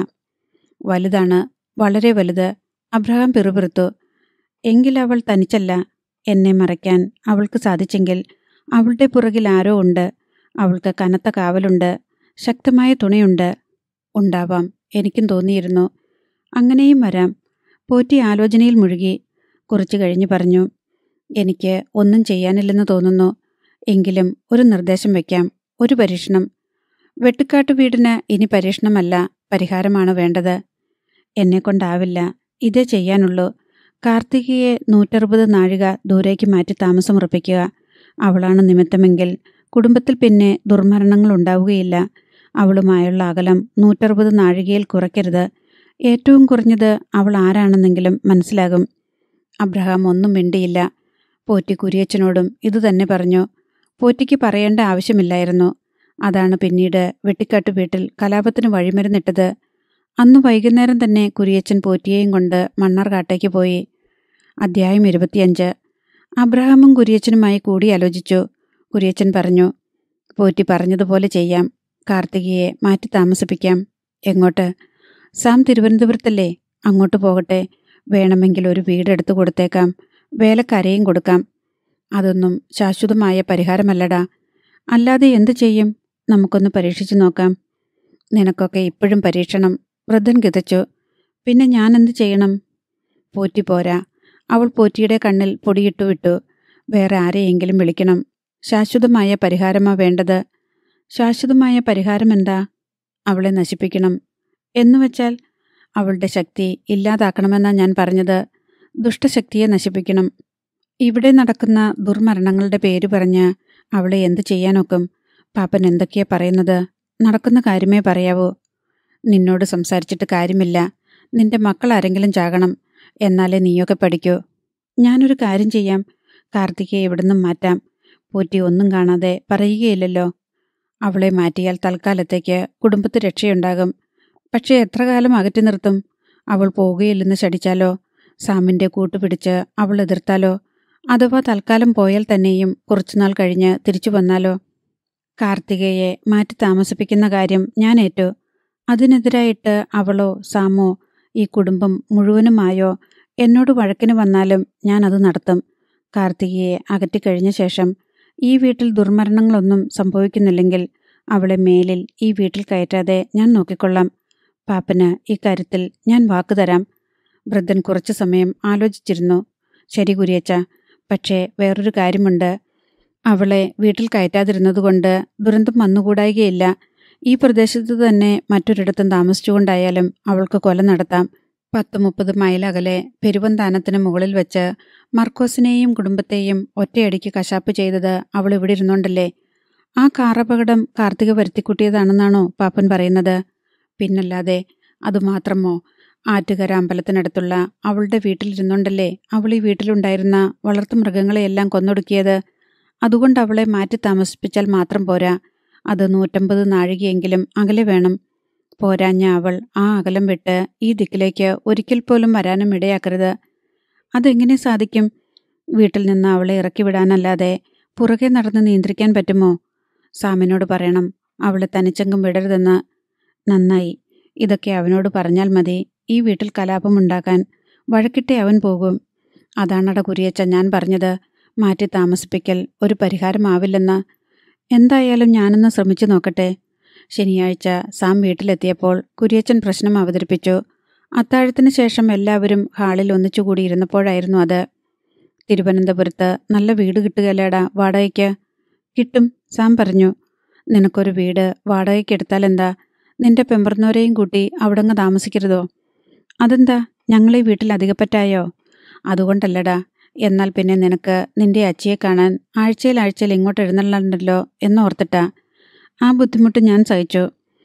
വലുതാണ് വളരെ വലുത് അബ്രഹാം പിറുപിറുത്തു എങ്കിൽ അവൾ തനിച്ചല്ല എന്നെ മറയ്ക്കാൻ അവൾക്ക് സാധിച്ചെങ്കിൽ അവളുടെ പുറകിൽ ആരോ ഉണ്ട് അവൾക്ക് കനത്ത കാവലുണ്ട് ശക്തമായ തുണയുണ്ട് ഉണ്ടാവാം എനിക്കും തോന്നിയിരുന്നു അങ്ങനെയും വരാം പോറ്റി ആലോചനയിൽ മുഴുകി കുറച്ചു കഴിഞ്ഞ് പറഞ്ഞു എനിക്ക് ഒന്നും ചെയ്യാനില്ലെന്ന് തോന്നുന്നു എങ്കിലും ഒരു നിർദ്ദേശം വയ്ക്കാം ഒരു പരീക്ഷണം വെട്ടുക്കാട്ടു വീടിന് ഇനി പരീക്ഷണമല്ല പരിഹാരമാണ് വേണ്ടത് എന്നെ കൊണ്ടാവില്ല ഇതേ ചെയ്യാനുള്ളൂ കാർത്തികയെ നൂറ്ററുപത് നാഴിക ദൂരേക്ക് മാറ്റി താമസമുറപ്പിക്കുക അവളാണ് നിമിത്തമെങ്കിൽ കുടുംബത്തിൽ പിന്നെ ദുർമരണങ്ങൾ ഉണ്ടാവുകയില്ല അവളുമായുള്ള അകലം നൂറ്ററുപത് നാഴികയിൽ കുറയ്ക്കരുത് ഏറ്റവും കുറഞ്ഞത് അവൾ ആരാണെന്നെങ്കിലും മനസ്സിലാകും അബ്രഹാം ഒന്നും മിണ്ടിയില്ല പോറ്റി കുരിയച്ചനോടും ഇതുതന്നെ പറഞ്ഞു പോറ്റിക്ക് പറയേണ്ട ആവശ്യമില്ലായിരുന്നു അതാണ് പിന്നീട് വെട്ടിക്കാട്ടു വീട്ടിൽ കലാപത്തിന് വഴിമരുന്നിട്ടത് അന്ന് വൈകുന്നേരം തന്നെ കുരിയച്ചൻ പോറ്റിയെയും കൊണ്ട് മണ്ണാർകാട്ടേക്ക് പോയി അധ്യായം ഇരുപത്തിയഞ്ച് അബ്രഹാമും കുരിയച്ചനുമായി കൂടിയാലോചിച്ചു കുരിയച്ചൻ പറഞ്ഞു പോറ്റി പറഞ്ഞതുപോലെ ചെയ്യാം കാർത്തികയെ മാറ്റി താമസിപ്പിക്കാം എങ്ങോട്ട് സാം തിരുവനന്തപുരത്തല്ലേ അങ്ങോട്ട് പോകട്ടെ വേണമെങ്കിൽ ഒരു വീടെടുത്തു കൊടുത്തേക്കാം വേലക്കാരെയും കൊടുക്കാം അതൊന്നും ശാശ്വതമായ പരിഹാരമല്ലടാ അല്ലാതെ എന്തു ചെയ്യും നമുക്കൊന്ന് പരീക്ഷിച്ചു നോക്കാം നിനക്കൊക്കെ ഇപ്പോഴും പരീക്ഷണം വൃദ്ധൻ കിതച്ചു പിന്നെ ഞാൻ എന്ത് ചെയ്യണം പോറ്റി പോരാ അവൾ പോറ്റിയുടെ കണ്ണിൽ പൊടിയിട്ടു വിട്ടു വേറെ ആരെയെങ്കിലും വിളിക്കണം ശാശ്വതമായ പരിഹാരമാ വേണ്ടത് ശാശ്വതമായ പരിഹാരം എന്താ അവളെ നശിപ്പിക്കണം എന്നുവെച്ചാൽ അവളുടെ ശക്തി ഇല്ലാതാക്കണമെന്നാ ഞാൻ പറഞ്ഞത് ദുഷ്ടശക്തിയെ നശിപ്പിക്കണം ഇവിടെ നടക്കുന്ന ദുർമരണങ്ങളുടെ പേര് പറഞ്ഞ് അവളെ എന്ത് ചെയ്യാനൊക്കും പാപ്പൻ എന്തൊക്കെയാ പറയുന്നത് നടക്കുന്ന കാര്യമേ പറയാവൂ നിന്നോട് സംസാരിച്ചിട്ട് കാര്യമില്ല നിന്റെ മക്കൾ ആരെങ്കിലും ചാകണം എന്നാലേ നീയൊക്കെ പഠിക്കൂ ഞാനൊരു കാര്യം ചെയ്യാം കാർത്തികയെ ഇവിടുന്നും മാറ്റാം പോറ്റി ഒന്നും കാണാതെ പറയുകയില്ലല്ലോ അവളെ മാറ്റിയാൽ തൽക്കാലത്തേക്ക് കുടുംബത്തിൽ രക്ഷയുണ്ടാകും പക്ഷേ എത്ര കാലം അകറ്റി നിർത്തും അവൾ പോവുകയില്ലെന്ന് ശടിച്ചാലോ സാമിന്റെ കൂട്ടുപിടിച്ച് അവൾ എതിർത്താലോ അഥവാ തൽക്കാലം പോയാൽ തന്നെയും കുറച്ചുനാൾ കഴിഞ്ഞ് തിരിച്ചു വന്നാലോ കാർത്തികയെ മാറ്റി താമസിപ്പിക്കുന്ന കാര്യം ഞാൻ ഏറ്റു അതിനെതിരായിട്ട് അവളോ സാമോ ഈ കുടുംബം മുഴുവനുമായോ എന്നോട് വഴക്കിന് വന്നാലും ഞാൻ അത് നടത്തും കാർത്തികയെ അകറ്റിക്കഴിഞ്ഞ ശേഷം ഈ വീട്ടിൽ ദുർമരണങ്ങളൊന്നും സംഭവിക്കുന്നില്ലെങ്കിൽ അവളെ മേലിൽ ഈ വീട്ടിൽ കയറ്റാതെ ഞാൻ നോക്കിക്കൊള്ളാം പാപ്പന് ഇക്കാര്യത്തിൽ ഞാൻ വാക്ക് തരാം വൃദ്ധൻ കുറച്ചു സമയം ആലോചിച്ചിരുന്നു ശരി കുരിയച്ച പക്ഷേ വേറൊരു കാര്യമുണ്ട് അവളെ വീട്ടിൽ കയറ്റാതിരുന്നതുകൊണ്ട് ദുരന്തം വന്നുകൂടായികയില്ല ഈ പ്രദേശത്ത് തന്നെ മറ്റൊരിടത്തും താമസിച്ചുകൊണ്ടായാലും അവൾക്ക് കൊല നടത്താം പത്ത് മുപ്പത് മൈൽ അകലെ പെരുവന്താനത്തിന് മുകളിൽ വെച്ച് മർക്കോസിനെയും കുടുംബത്തെയും ഒറ്റയടിക്ക് കശാപ്പ് ചെയ്തത് അവൾ ഇവിടെ ഇരുന്നുണ്ടല്ലേ ആ കാറപകടം കാർത്തിക വരുത്തിക്കുട്ടിയതാണെന്നാണോ പാപ്പൻ പറയുന്നത് പിന്നല്ലാതെ അതുമാത്രമോ ആറ്റുകര അമ്പലത്തിനടുത്തുള്ള അവളുടെ വീട്ടിലിരുന്നുണ്ടല്ലേ അവൾ ഈ വീട്ടിലുണ്ടായിരുന്ന വളർത്തുമൃഗങ്ങളെയെല്ലാം കൊന്നൊടുക്കിയത് അതുകൊണ്ട് അവളെ മാറ്റി താമസിപ്പിച്ചാൽ മാത്രം പോരാ അത് നൂറ്റമ്പത് നാഴികയെങ്കിലും അകലെ വേണം പോരാഞ്ഞ അവൾ ആ അകലം വിട്ട് ഈ ദിക്കിലേക്ക് ഒരിക്കൽ പോലും വരാനും ഇടയാക്കരുത് അതെങ്ങനെ സാധിക്കും വീട്ടിൽ നിന്ന് അവളെ ഇറക്കി വിടാനല്ലാതെ പുറകെ നടന്ന് നിയന്ത്രിക്കാൻ പറ്റുമോ സാമിനോട് പറയണം അവളെ തനിച്ചെങ്കും വിടരുതെന്ന് നന്നായി ഇതൊക്കെ അവനോട് പറഞ്ഞാൽ മതി ഈ വീട്ടിൽ കലാപമുണ്ടാക്കാൻ വഴക്കിട്ടേ അവൻ പോകും അതാണട കുരിയച്ച ഞാൻ പറഞ്ഞത് മാറ്റി താമസിപ്പിക്കൽ ഒരു പരിഹാരമാവില്ലെന്ന് എന്തായാലും ഞാനൊന്ന് ശ്രമിച്ചു നോക്കട്ടെ ശനിയാഴ്ച സാം വീട്ടിലെത്തിയപ്പോൾ കുരിയച്ചൻ പ്രശ്നം അവതരിപ്പിച്ചു അത്താഴത്തിന് ശേഷം എല്ലാവരും ഹാളിൽ ഒന്നിച്ചുകൂടി ഇരുന്നപ്പോഴായിരുന്നു അത് തിരുവനന്തപുരത്ത് നല്ല വീട് കിട്ടുകയല്ലേടാ വാടകയ്ക്ക് കിട്ടും സാം പറഞ്ഞു നിനക്കൊരു വീട് വാടകയ്ക്ക് എടുത്താൽ എന്താ നിന്റെ പെമ്പർന്നോരെയും കൂട്ടി അവിടങ്ങ് താമസിക്കരുതോ അതെന്താ ഞങ്ങളീ വീട്ടിൽ അധികപ്പറ്റായോ അതുകൊണ്ടല്ലടാ എന്നാൽ പിന്നെ നിനക്ക് നിന്റെ അച്ചിയെ കാണാൻ ആഴ്ചയിൽ ആഴ്ചയിൽ ഇങ്ങോട്ട് എഴുന്നള്ളണ്ടല്ലോ എന്നോർത്തിട്ടാ ആ ബുദ്ധിമുട്ട് ഞാൻ സഹിച്ചു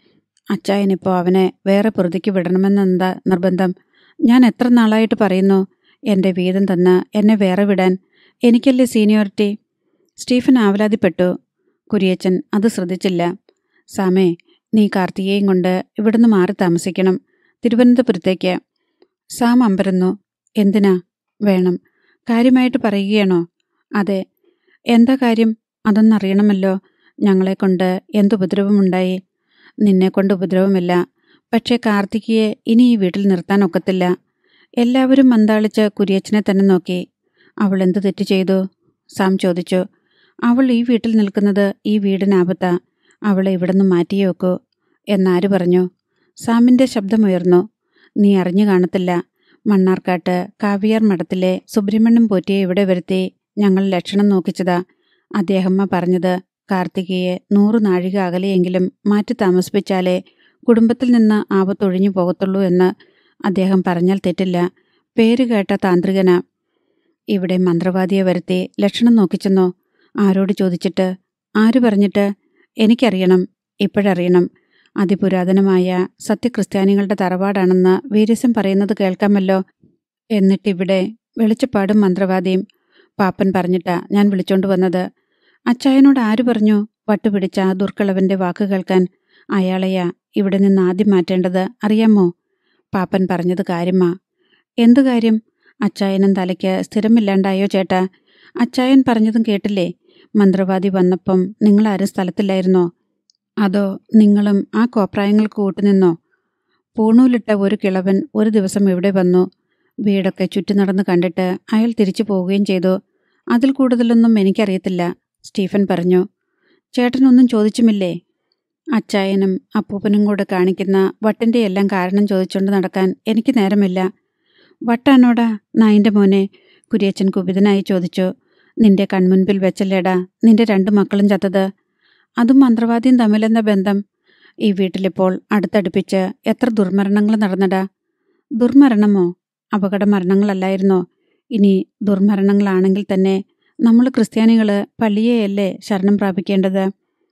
അച്ചായനിപ്പോൾ അവനെ വേറെ പൊറുതിക്ക് വിടണമെന്നെന്താ നിർബന്ധം ഞാൻ എത്ര നാളായിട്ട് പറയുന്നു എൻ്റെ വീതം തന്ന് എന്നെ വേറെ വിടാൻ എനിക്കല്ലേ സീനിയോറിറ്റി സ്റ്റീഫൻ ആവലാതിപ്പെട്ടു കുരിയച്ചൻ അത് ശ്രദ്ധിച്ചില്ല സാമേ നീ കാർത്തികയും കൊണ്ട് ഇവിടുന്ന് മാറി താമസിക്കണം തിരുവനന്തപുരത്തേക്ക് സാം അമ്പരന്നു എന്തിനാ വേണം കാര്യമായിട്ട് പറയുകയാണോ അതെ എന്താ കാര്യം അതൊന്നറിയണമല്ലോ ഞങ്ങളെക്കൊണ്ട് എന്തുപദ്രവമുണ്ടായി നിന്നെക്കൊണ്ട് ഉപദ്രവമില്ല പക്ഷേ കാർത്തികയെ ഇനി ഈ വീട്ടിൽ നിർത്താൻ ഒക്കത്തില്ല എല്ലാവരും മന്താളിച്ച് കുരിയച്ചനെ തന്നെ നോക്കി അവൾ എന്ത് തെറ്റ് ചെയ്തു സാം ചോദിച്ചു അവൾ ഈ വീട്ടിൽ നിൽക്കുന്നത് ഈ വീടിനാപത്താ അവളെ ഇവിടുന്ന് മാറ്റിയേ വെക്കൂ എന്നാര് പറഞ്ഞു സാമിൻ്റെ ശബ്ദമുയർന്നു നീ അറിഞ്ഞു കാണത്തില്ല മണ്ണാർക്കാട്ട് കാവിയാർ മഠത്തിലെ സുബ്രഹ്മണ്യം പോറ്റിയെ ഇവിടെ വരുത്തി ഞങ്ങൾ ലക്ഷണം നോക്കിച്ചതാ അദ്ദേഹമ്മ പറഞ്ഞത് കാർത്തികയെ നൂറ് നാഴിക അകലെയെങ്കിലും മാറ്റി താമസിപ്പിച്ചാലേ കുടുംബത്തിൽ നിന്ന് ആപത്തൊഴിഞ്ഞു പോകത്തുള്ളൂ എന്ന് അദ്ദേഹം പറഞ്ഞാൽ തെറ്റില്ല പേര് കേട്ട താന്ത്രികനാ ഇവിടെ മന്ത്രവാദിയെ വരുത്തി ലക്ഷണം നോക്കിച്ചെന്നോ ആരോട് ചോദിച്ചിട്ട് ആര് പറഞ്ഞിട്ട് എനിക്കറിയണം ഇപ്പോഴറിയണം അതിപുരാതനമായ സത്യക്രിസ്ത്യാനികളുടെ തറവാടാണെന്ന് വീരസ്യം പറയുന്നത് കേൾക്കാമല്ലോ എന്നിട്ടിവിടെ വെളിച്ചപ്പാടും മന്ത്രവാദിയും പാപ്പൻ പറഞ്ഞിട്ടാ ഞാൻ വിളിച്ചോണ്ട് വന്നത് അച്ചായനോട് ആര് പറഞ്ഞു വട്ടുപിടിച്ച ആ ദുർക്കളവന്റെ വാക്ക് കേൾക്കാൻ അയാളെയാ ഇവിടെ നിന്ന് ആദ്യം മാറ്റേണ്ടത് അറിയാമോ പാപ്പൻ പറഞ്ഞത് കാര്യമാ എന്തു കാര്യം അച്ചായനും തലയ്ക്ക് സ്ഥിരമില്ലാണ്ടായോ ചേട്ടാ അച്ചായൻ പറഞ്ഞതും കേട്ടില്ലേ മന്ത്രവാദി വന്നപ്പം നിങ്ങളാരും സ്ഥലത്തില്ലായിരുന്നോ അതോ നിങ്ങളും ആ കോപ്രായങ്ങൾക്ക് കൂട്ടുനിന്നോ പൂണൂലിട്ട ഒരു കിളവൻ ഒരു ദിവസം ഇവിടെ വന്നു വീടൊക്കെ ചുറ്റി നടന്ന് കണ്ടിട്ട് അയാൾ തിരിച്ചു പോവുകയും ചെയ്തു അതിൽ കൂടുതലൊന്നും എനിക്കറിയത്തില്ല സ്റ്റീഫൻ പറഞ്ഞു ചേട്ടനൊന്നും ചോദിച്ചുമില്ലേ അച്ചായനും അപ്പൂപ്പനും കൂടെ കാണിക്കുന്ന വട്ടിൻ്റെ എല്ലാം കാരണം ചോദിച്ചുകൊണ്ട് നടക്കാൻ എനിക്ക് നേരമില്ല വട്ടാണോടാ നായിൻ്റെ മോനെ കുരിയച്ചൻ കുപിതനായി ചോദിച്ചു നിന്റെ കൺമുൻപിൽ വെച്ചല്ലേടാ നിന്റെ രണ്ടു മക്കളും ചത്തത് അതും മന്ത്രവാദിയും തമ്മിലെന്ന ബന്ധം ഈ വീട്ടിലിപ്പോൾ അടുത്തടുപ്പിച്ച് എത്ര ദുർമരണങ്ങൾ നടന്നടാ ദുർമരണമോ അപകട മരണങ്ങളല്ലായിരുന്നോ ഇനി ദുർമരണങ്ങളാണെങ്കിൽ തന്നെ നമ്മൾ ക്രിസ്ത്യാനികൾ പള്ളിയെയല്ലേ ശരണം പ്രാപിക്കേണ്ടത്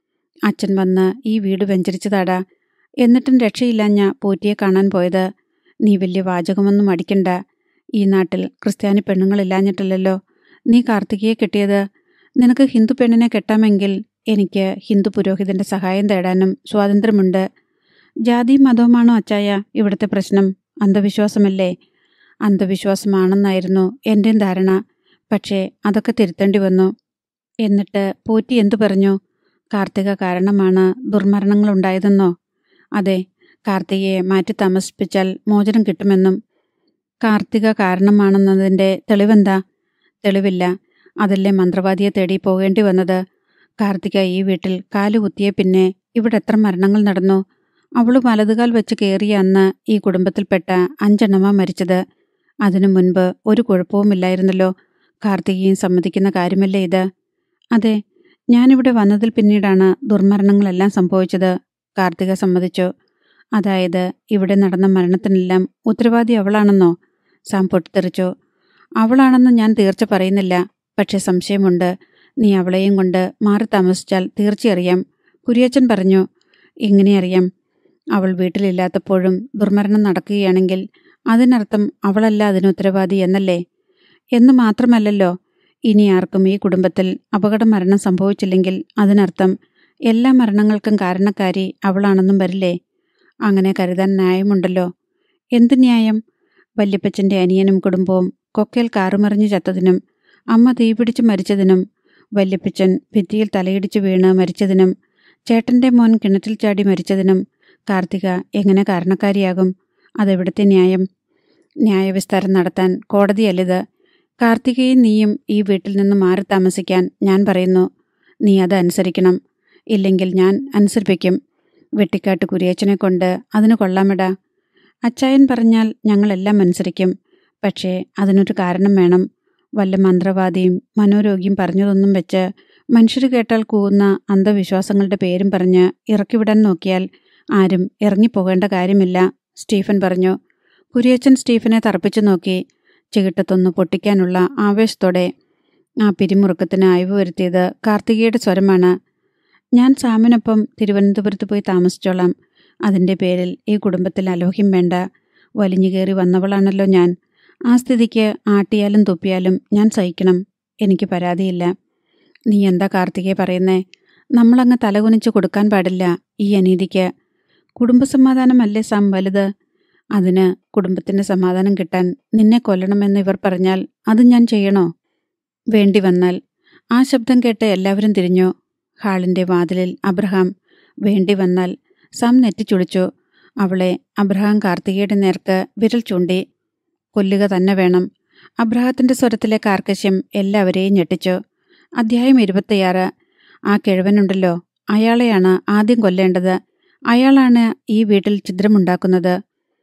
അച്ഛൻ വന്ന് ഈ വീട് വെഞ്ചരിച്ചതാടാ എന്നിട്ടും രക്ഷയില്ലാഞ്ഞ പോറ്റിയെ കാണാൻ പോയത് നീ വലിയ വാചകമൊന്നും അടിക്കണ്ട ഈ നാട്ടിൽ ക്രിസ്ത്യാനി പെണ്ണുങ്ങളില്ലാഞ്ഞിട്ടല്ലല്ലോ നീ കാർത്തികയെ കെട്ടിയത് നിനക്ക് ഹിന്ദു പെണ്ണിനെ കെട്ടാമെങ്കിൽ എനിക്ക് ഹിന്ദു പുരോഹിതന്റെ സഹായം തേടാനും സ്വാതന്ത്ര്യമുണ്ട് ജാതിയും മതവുമാണോ അച്ചായ ഇവിടുത്തെ പ്രശ്നം അന്ധവിശ്വാസമല്ലേ അന്ധവിശ്വാസമാണെന്നായിരുന്നു എൻ്റെയും ധാരണ പക്ഷേ അതൊക്കെ തിരുത്തേണ്ടി വന്നു എന്നിട്ട് പോറ്റി എന്തു പറഞ്ഞു കാർത്തിക കാരണമാണ് ദുർമരണങ്ങൾ ഉണ്ടായതെന്നോ അതെ കാർത്തികയെ മാറ്റി താമസിപ്പിച്ചാൽ മോചനം കിട്ടുമെന്നും കാർത്തിക കാരണമാണെന്നതിൻ്റെ തെളിവെന്താ തെളിവില്ല അതല്ലേ മന്ത്രവാദിയെ തേടി പോകേണ്ടി വന്നത് കാർത്തിക ഈ വീട്ടിൽ കാല് കുത്തിയ പിന്നെ ഇവിടെ എത്ര മരണങ്ങൾ നടന്നു അവള് വലതുകാൽ വെച്ച് കയറിയ അന്ന് ഈ കുടുംബത്തിൽപ്പെട്ട അഞ്ചെണ്ണമാ മരിച്ചത് അതിനു മുൻപ് ഒരു കുഴപ്പവുമില്ലായിരുന്നല്ലോ കാർത്തികയും സമ്മതിക്കുന്ന കാര്യമല്ലേ ഇത് അതെ ഞാനിവിടെ വന്നതിൽ പിന്നീടാണ് ദുർമരണങ്ങളെല്ലാം സംഭവിച്ചത് കാർത്തിക സമ്മതിച്ചു അതായത് ഇവിടെ നടന്ന മരണത്തിനെല്ലാം ഉത്തരവാദി അവളാണെന്നോ സാം പൊട്ടിത്തെറിച്ചു അവളാണെന്ന് ഞാൻ തീർച്ച പറയുന്നില്ല പക്ഷെ സംശയമുണ്ട് നീ അവളെയും കൊണ്ട് മാറി താമസിച്ചാൽ തീർച്ചയറിയാം കുരിയച്ചൻ പറഞ്ഞു എങ്ങനെ അറിയാം അവൾ വീട്ടിലില്ലാത്തപ്പോഴും ദുർമരണം നടക്കുകയാണെങ്കിൽ അതിനർത്ഥം അവളല്ല അതിന് ഉത്തരവാദി എന്നല്ലേ എന്ന് മാത്രമല്ലല്ലോ ഇനി ആർക്കും ഈ കുടുംബത്തിൽ അപകട മരണം സംഭവിച്ചില്ലെങ്കിൽ അതിനർത്ഥം എല്ലാ മരണങ്ങൾക്കും കാരണക്കാരി അവളാണെന്നും വരില്ലേ അങ്ങനെ കരുതാൻ ന്യായമുണ്ടല്ലോ എന്ത് ന്യായം വല്യപ്പച്ചൻ്റെ അനിയനും കുടുംബവും കൊക്കയിൽ കാറുമറിഞ്ഞു ചത്തതിനും അമ്മ തീപിടിച്ച് മരിച്ചതിനും വല്യപ്പച്ചൻ ഭിത്തിയിൽ തലയിടിച്ച് വീണ് മരിച്ചതിനും ചേട്ടൻ്റെ മോൻ കിണറ്റിൽ ചാടി മരിച്ചതിനും കാർത്തിക എങ്ങനെ കാരണക്കാരിയാകും അതെവിടുത്തെ ന്യായം ന്യായവിസ്താരം നടത്താൻ കോടതിയല്ലിത് കാർത്തികയും നീയും ഈ വീട്ടിൽ നിന്ന് മാറി താമസിക്കാൻ ഞാൻ പറയുന്നു നീ അത് അനുസരിക്കണം ഇല്ലെങ്കിൽ ഞാൻ അനുസരിപ്പിക്കും വെട്ടിക്കാട്ട് കുരിയച്ചനെ കൊണ്ട് അതിന് കൊള്ളാമിട അച്ചായൻ പറഞ്ഞാൽ ഞങ്ങളെല്ലാം അനുസരിക്കും പക്ഷേ അതിനൊരു കാരണം വേണം വല്ല മന്ത്രവാദിയും മനോരോഗിയും പറഞ്ഞതൊന്നും വെച്ച് മനുഷ്യർ കേട്ടാൽ കൂവുന്ന അന്ധവിശ്വാസങ്ങളുടെ പേരും പറഞ്ഞ് ഇറക്കിവിടാൻ നോക്കിയാൽ ആരും ഇറങ്ങിപ്പോകേണ്ട കാര്യമില്ല സ്റ്റീഫൻ പറഞ്ഞു കുരിയച്ചൻ സ്റ്റീഫനെ തറപ്പിച്ചു നോക്കി ചികിട്ടത്തൊന്ന് പൊട്ടിക്കാനുള്ള ആവേശത്തോടെ ആ പിരിമുറുക്കത്തിന് അയവ് വരുത്തിയത് കാർത്തികയുടെ സ്വരമാണ് ഞാൻ സാമിനൊപ്പം തിരുവനന്തപുരത്ത് പോയി താമസിച്ചോളാം അതിൻ്റെ പേരിൽ ഈ കുടുംബത്തിൽ അലോഹ്യം വേണ്ട വലിഞ്ഞു കയറി വന്നവളാണല്ലോ ഞാൻ ആ സ്ഥിതിക്ക് ആട്ടിയാലും തുപ്പിയാലും ഞാൻ സഹിക്കണം എനിക്ക് പരാതിയില്ല നീ എന്താ കാർത്തികയെ പറയുന്നേ നമ്മളങ്ങ് തലകുനിച്ച് കൊടുക്കാൻ പാടില്ല ഈ അനീതിക്ക് കുടുംബസമാധാനമല്ലേ സാം വലുത് അതിന് കുടുംബത്തിന്റെ സമാധാനം കിട്ടാൻ നിന്നെ കൊല്ലണമെന്ന് ഇവർ പറഞ്ഞാൽ അത് ഞാൻ ചെയ്യണോ വേണ്ടി വന്നാൽ ആ ശബ്ദം കേട്ട് എല്ലാവരും തിരിഞ്ഞു ഹാളിന്റെ വാതിലിൽ അബ്രഹാം വേണ്ടി വന്നാൽ സാം നെറ്റിച്ചുളിച്ചു അവളെ അബ്രഹാം കാർത്തികയുടെ നേർക്ക് വിരൽ ചൂണ്ടി കൊല്ലുക തന്നെ വേണം അബ്രഹത്തിന്റെ സ്വരത്തിലെ കാർക്കശ്യം എല്ലാവരെയും ഞെട്ടിച്ചു അധ്യായം ഇരുപത്തിയാറ് ആ കിഴവനുണ്ടല്ലോ അയാളെയാണ് ആദ്യം കൊല്ലേണ്ടത് അയാളാണ് ഈ വീട്ടിൽ ഛിദ്രമുണ്ടാക്കുന്നത്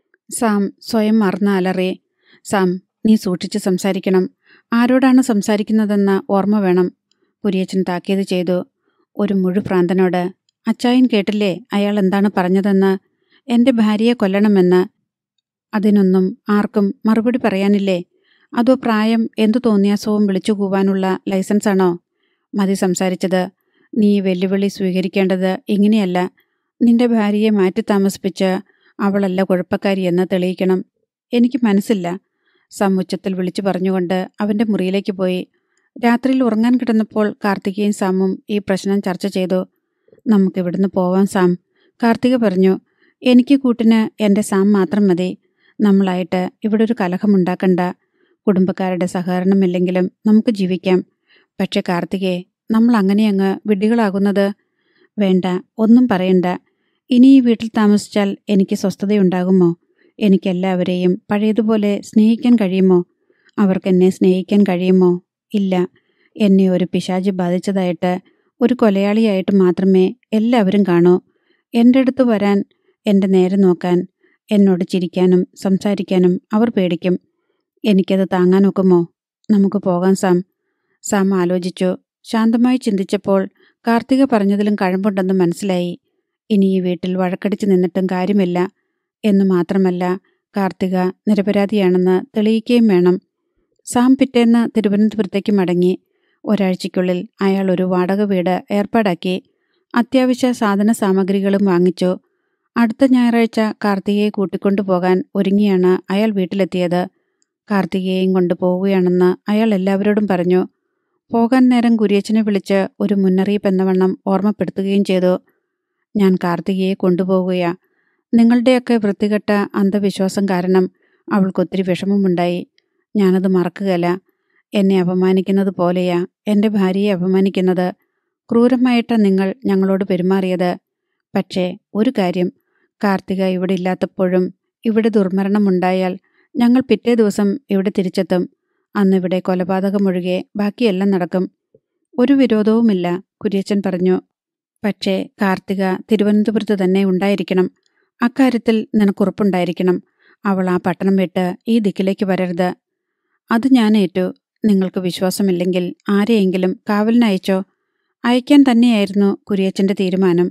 സാം സ്വയം മറന്ന അലറി സാം നീ സൂക്ഷിച്ച് സംസാരിക്കണം ആരോടാണ് സംസാരിക്കുന്നതെന്ന ഓർമ്മ വേണം കുരിയച്ചൻ താക്കീത് ചെയ്തു ഒരു മുഴുഭ്രാന്തനോട് അച്ചായൻ കേട്ടില്ലേ അയാൾ എന്താണ് പറഞ്ഞതെന്ന് എന്റെ ഭാര്യയെ കൊല്ലണമെന്ന് അതിനൊന്നും ആർക്കും മറുപടി പറയാനില്ലേ അതോ പ്രായം എന്തു തോന്നിയാസവും വിളിച്ചു കൂവാനുള്ള ലൈസൻസാണോ മതി സംസാരിച്ചത് നീ വെല്ലുവിളി സ്വീകരിക്കേണ്ടത് ഇങ്ങനെയല്ല നിന്റെ ഭാര്യയെ മാറ്റി താമസിപ്പിച്ച് അവളല്ല കുഴപ്പക്കാരിയെന്ന് തെളിയിക്കണം എനിക്ക് മനസ്സില്ല സമുച്ചത്തിൽ വിളിച്ചു പറഞ്ഞുകൊണ്ട് അവന്റെ മുറിയിലേക്ക് പോയി രാത്രിയിൽ ഉറങ്ങാൻ കിടന്നപ്പോൾ കാർത്തികയും സാമും ഈ പ്രശ്നം ചർച്ച ചെയ്തു നമുക്കിവിടുന്ന് പോവാം സാം കാർത്തിക പറഞ്ഞു എനിക്ക് കൂട്ടിന് എൻ്റെ സാം മാത്രം മതി നമ്മളായിട്ട് ഇവിടെ ഒരു കലഹമുണ്ടാക്കണ്ട കുടുംബക്കാരുടെ സഹകരണമില്ലെങ്കിലും നമുക്ക് ജീവിക്കാം പക്ഷെ കാർത്തികയെ നമ്മൾ അങ്ങനെ അങ്ങ് വിഡ്ഢികളാകുന്നത് വേണ്ട ഒന്നും പറയണ്ട ഇനി ഈ വീട്ടിൽ താമസിച്ചാൽ എനിക്ക് സ്വസ്ഥതയുണ്ടാകുമോ എനിക്കെല്ലാവരെയും പഴയതുപോലെ സ്നേഹിക്കാൻ കഴിയുമോ അവർക്ക് എന്നെ സ്നേഹിക്കാൻ കഴിയുമോ ഇല്ല എന്നെ ഒരു പിശാച് ബാധിച്ചതായിട്ട് ഒരു കൊലയാളിയായിട്ട് മാത്രമേ എല്ലാവരും കാണൂ എൻ്റെ അടുത്ത് വരാൻ എൻ്റെ നേരെ നോക്കാൻ എന്നോട് ചിരിക്കാനും സംസാരിക്കാനും അവർ പേടിക്കും എനിക്കത് താങ്ങാൻ ഒക്കുമോ നമുക്ക് പോകാം സാം സാം ആലോചിച്ചു ശാന്തമായി ചിന്തിച്ചപ്പോൾ കാർത്തിക പറഞ്ഞതിലും കഴമ്പുണ്ടെന്ന് മനസ്സിലായി ഇനി ഈ വീട്ടിൽ വഴക്കടിച്ച് നിന്നിട്ടും കാര്യമില്ല എന്നു മാത്രമല്ല കാർത്തിക നിരപരാധിയാണെന്ന് തെളിയിക്കുകയും വേണം സാം പിറ്റേന്ന് തിരുവനന്തപുരത്തേക്ക് മടങ്ങി ഒരാഴ്ചയ്ക്കുള്ളിൽ അയാൾ ഒരു വാടക വീട് ഏർപ്പാടാക്കി അത്യാവശ്യ സാധന സാമഗ്രികളും വാങ്ങിച്ചു അടുത്ത ഞായറാഴ്ച കാർത്തികയെ കൂട്ടിക്കൊണ്ടു പോകാൻ ഒരുങ്ങിയാണ് അയാൾ വീട്ടിലെത്തിയത് കാർത്തികയെയും കൊണ്ട് പോവുകയാണെന്ന് അയാൾ എല്ലാവരോടും പറഞ്ഞു പോകാൻ നേരം കുരിയച്ചനെ വിളിച്ച് ഒരു മുന്നറിയിപ്പ് എന്നവണ്ണം ഓർമ്മപ്പെടുത്തുകയും ചെയ്തു ഞാൻ കാർത്തികയെ കൊണ്ടുപോവുകയാ നിങ്ങളുടെയൊക്കെ വൃത്തികെട്ട അന്ധവിശ്വാസം കാരണം അവൾക്കൊത്തിരി വിഷമമുണ്ടായി ഞാനത് മറക്കുകയല്ല എന്നെ അപമാനിക്കുന്നത് പോലെയാ എൻ്റെ ഭാര്യയെ അപമാനിക്കുന്നത് ക്രൂരമായിട്ടാ നിങ്ങൾ ഞങ്ങളോട് പെരുമാറിയത് പക്ഷേ ഒരു കാര്യം കാർത്തിക ഇവിടെ ഇല്ലാത്തപ്പോഴും ഇവിടെ ദുർമരണമുണ്ടായാൽ ഞങ്ങൾ പിറ്റേ ദിവസം ഇവിടെ തിരിച്ചെത്തും അന്നിവിടെ കൊലപാതകമൊഴികെ ബാക്കിയെല്ലാം നടക്കും ഒരു വിരോധവുമില്ല കുര്യച്ചൻ പറഞ്ഞു പക്ഷേ കാർത്തിക തിരുവനന്തപുരത്ത് തന്നെ ഉണ്ടായിരിക്കണം അക്കാര്യത്തിൽ നിനക്കുറപ്പുണ്ടായിരിക്കണം അവൾ ആ പട്ടണം വിട്ട് ഈ ദിക്കിലേക്ക് വരരുത് അത് ഞാൻ ഏറ്റു നിങ്ങൾക്ക് വിശ്വാസമില്ലെങ്കിൽ ആരെയെങ്കിലും കാവലിനയച്ചോ അയക്കാൻ തന്നെയായിരുന്നു കുര്യച്ചന്റെ തീരുമാനം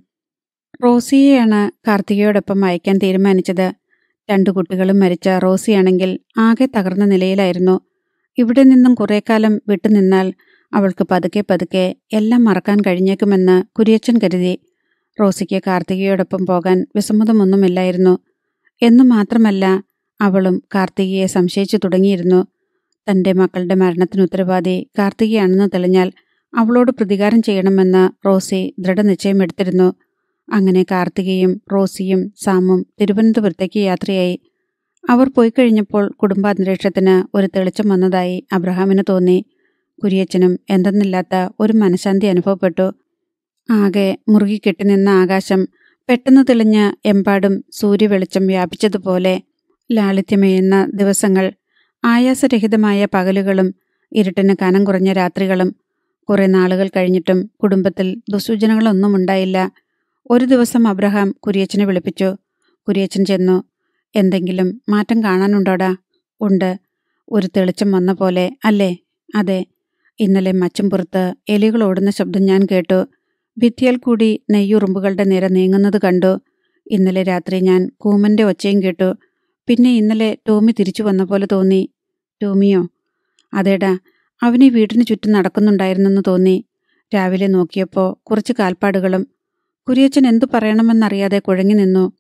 റോസിയെയാണ് കാർത്തികയോടൊപ്പം അയക്കാൻ തീരുമാനിച്ചത് രണ്ടു കുട്ടികളും മരിച്ച റോസിയാണെങ്കിൽ ആകെ തകർന്ന നിലയിലായിരുന്നു ഇവിടെ നിന്നും കുറെ കാലം വിട്ടുനിന്നാൽ അവൾക്ക് പതുക്കെ പതുക്കെ എല്ലാം മറക്കാൻ കഴിഞ്ഞേക്കുമെന്ന് കുര്യച്ചൻ കരുതി റോസിക്ക് കാർത്തികയോടൊപ്പം പോകാൻ വിസമ്മതമൊന്നുമില്ലായിരുന്നു എന്നു മാത്രമല്ല അവളും കാർത്തികയെ സംശയിച്ചു തുടങ്ങിയിരുന്നു തന്റെ മക്കളുടെ മരണത്തിന് ഉത്തരവാദി കാർത്തികയാണെന്ന് തെളിഞ്ഞാൽ അവളോട് പ്രതികാരം ചെയ്യണമെന്ന് റോസി ദൃഢനിശ്ചയമെടുത്തിരുന്നു അങ്ങനെ കാർത്തികയും റോസിയും സാമും തിരുവനന്തപുരത്തേക്ക് യാത്രയായി അവർ പോയി കഴിഞ്ഞപ്പോൾ കുടുംബാന്തരീക്ഷത്തിന് ഒരു തെളിച്ചം വന്നതായി അബ്രഹാമിന് തോന്നി കുരിയച്ചനും എന്തെന്നില്ലാത്ത ഒരു മനഃശാന്തി അനുഭവപ്പെട്ടു ആകെ മുറുകി കെട്ടിനിന്ന ആകാശം പെട്ടെന്ന് തെളിഞ്ഞ് എമ്പാടും സൂര്യവെളിച്ചം വ്യാപിച്ചതുപോലെ ലാളിത്യമേയുന്ന ദിവസങ്ങൾ ആയാസരഹിതമായ പകലുകളും ഇരുട്ടിന് കനം കുറഞ്ഞ രാത്രികളും കുറെ നാളുകൾ കഴിഞ്ഞിട്ടും കുടുംബത്തിൽ ദുസൂചനകളൊന്നും ഉണ്ടായില്ല ഒരു ദിവസം അബ്രഹാം കുരിയച്ചനെ വിളിപ്പിച്ചു കുരിയച്ചൻ ചെന്നു എന്തെങ്കിലും മാറ്റം കാണാനുണ്ടോടാ ഉണ്ട് ഒരു തെളിച്ചം വന്ന പോലെ അല്ലേ അതെ ഇന്നലെ മച്ചുംപുറത്ത് എലികൾ ഓടുന്ന ശബ്ദം ഞാൻ കേട്ടു ഭിത്തിയാൽ കൂടി നെയ്യുറുമ്പുകളുടെ നിര നീങ്ങുന്നത് കണ്ടു ഇന്നലെ രാത്രി ഞാൻ കൂമന്റെ ഒച്ചയും കേട്ടു പിന്നെ ഇന്നലെ ടോമി തിരിച്ചു വന്ന പോലെ തോന്നി ടോമിയോ അതേടാ അവന് ഈ വീടിന് ചുറ്റും നടക്കുന്നുണ്ടായിരുന്നെന്ന് തോന്നി രാവിലെ നോക്കിയപ്പോൾ കുറച്ച് കാൽപ്പാടുകളും കുരിയച്ചൻ എന്തു പറയണമെന്നറിയാതെ കുഴങ്ങി നിന്നു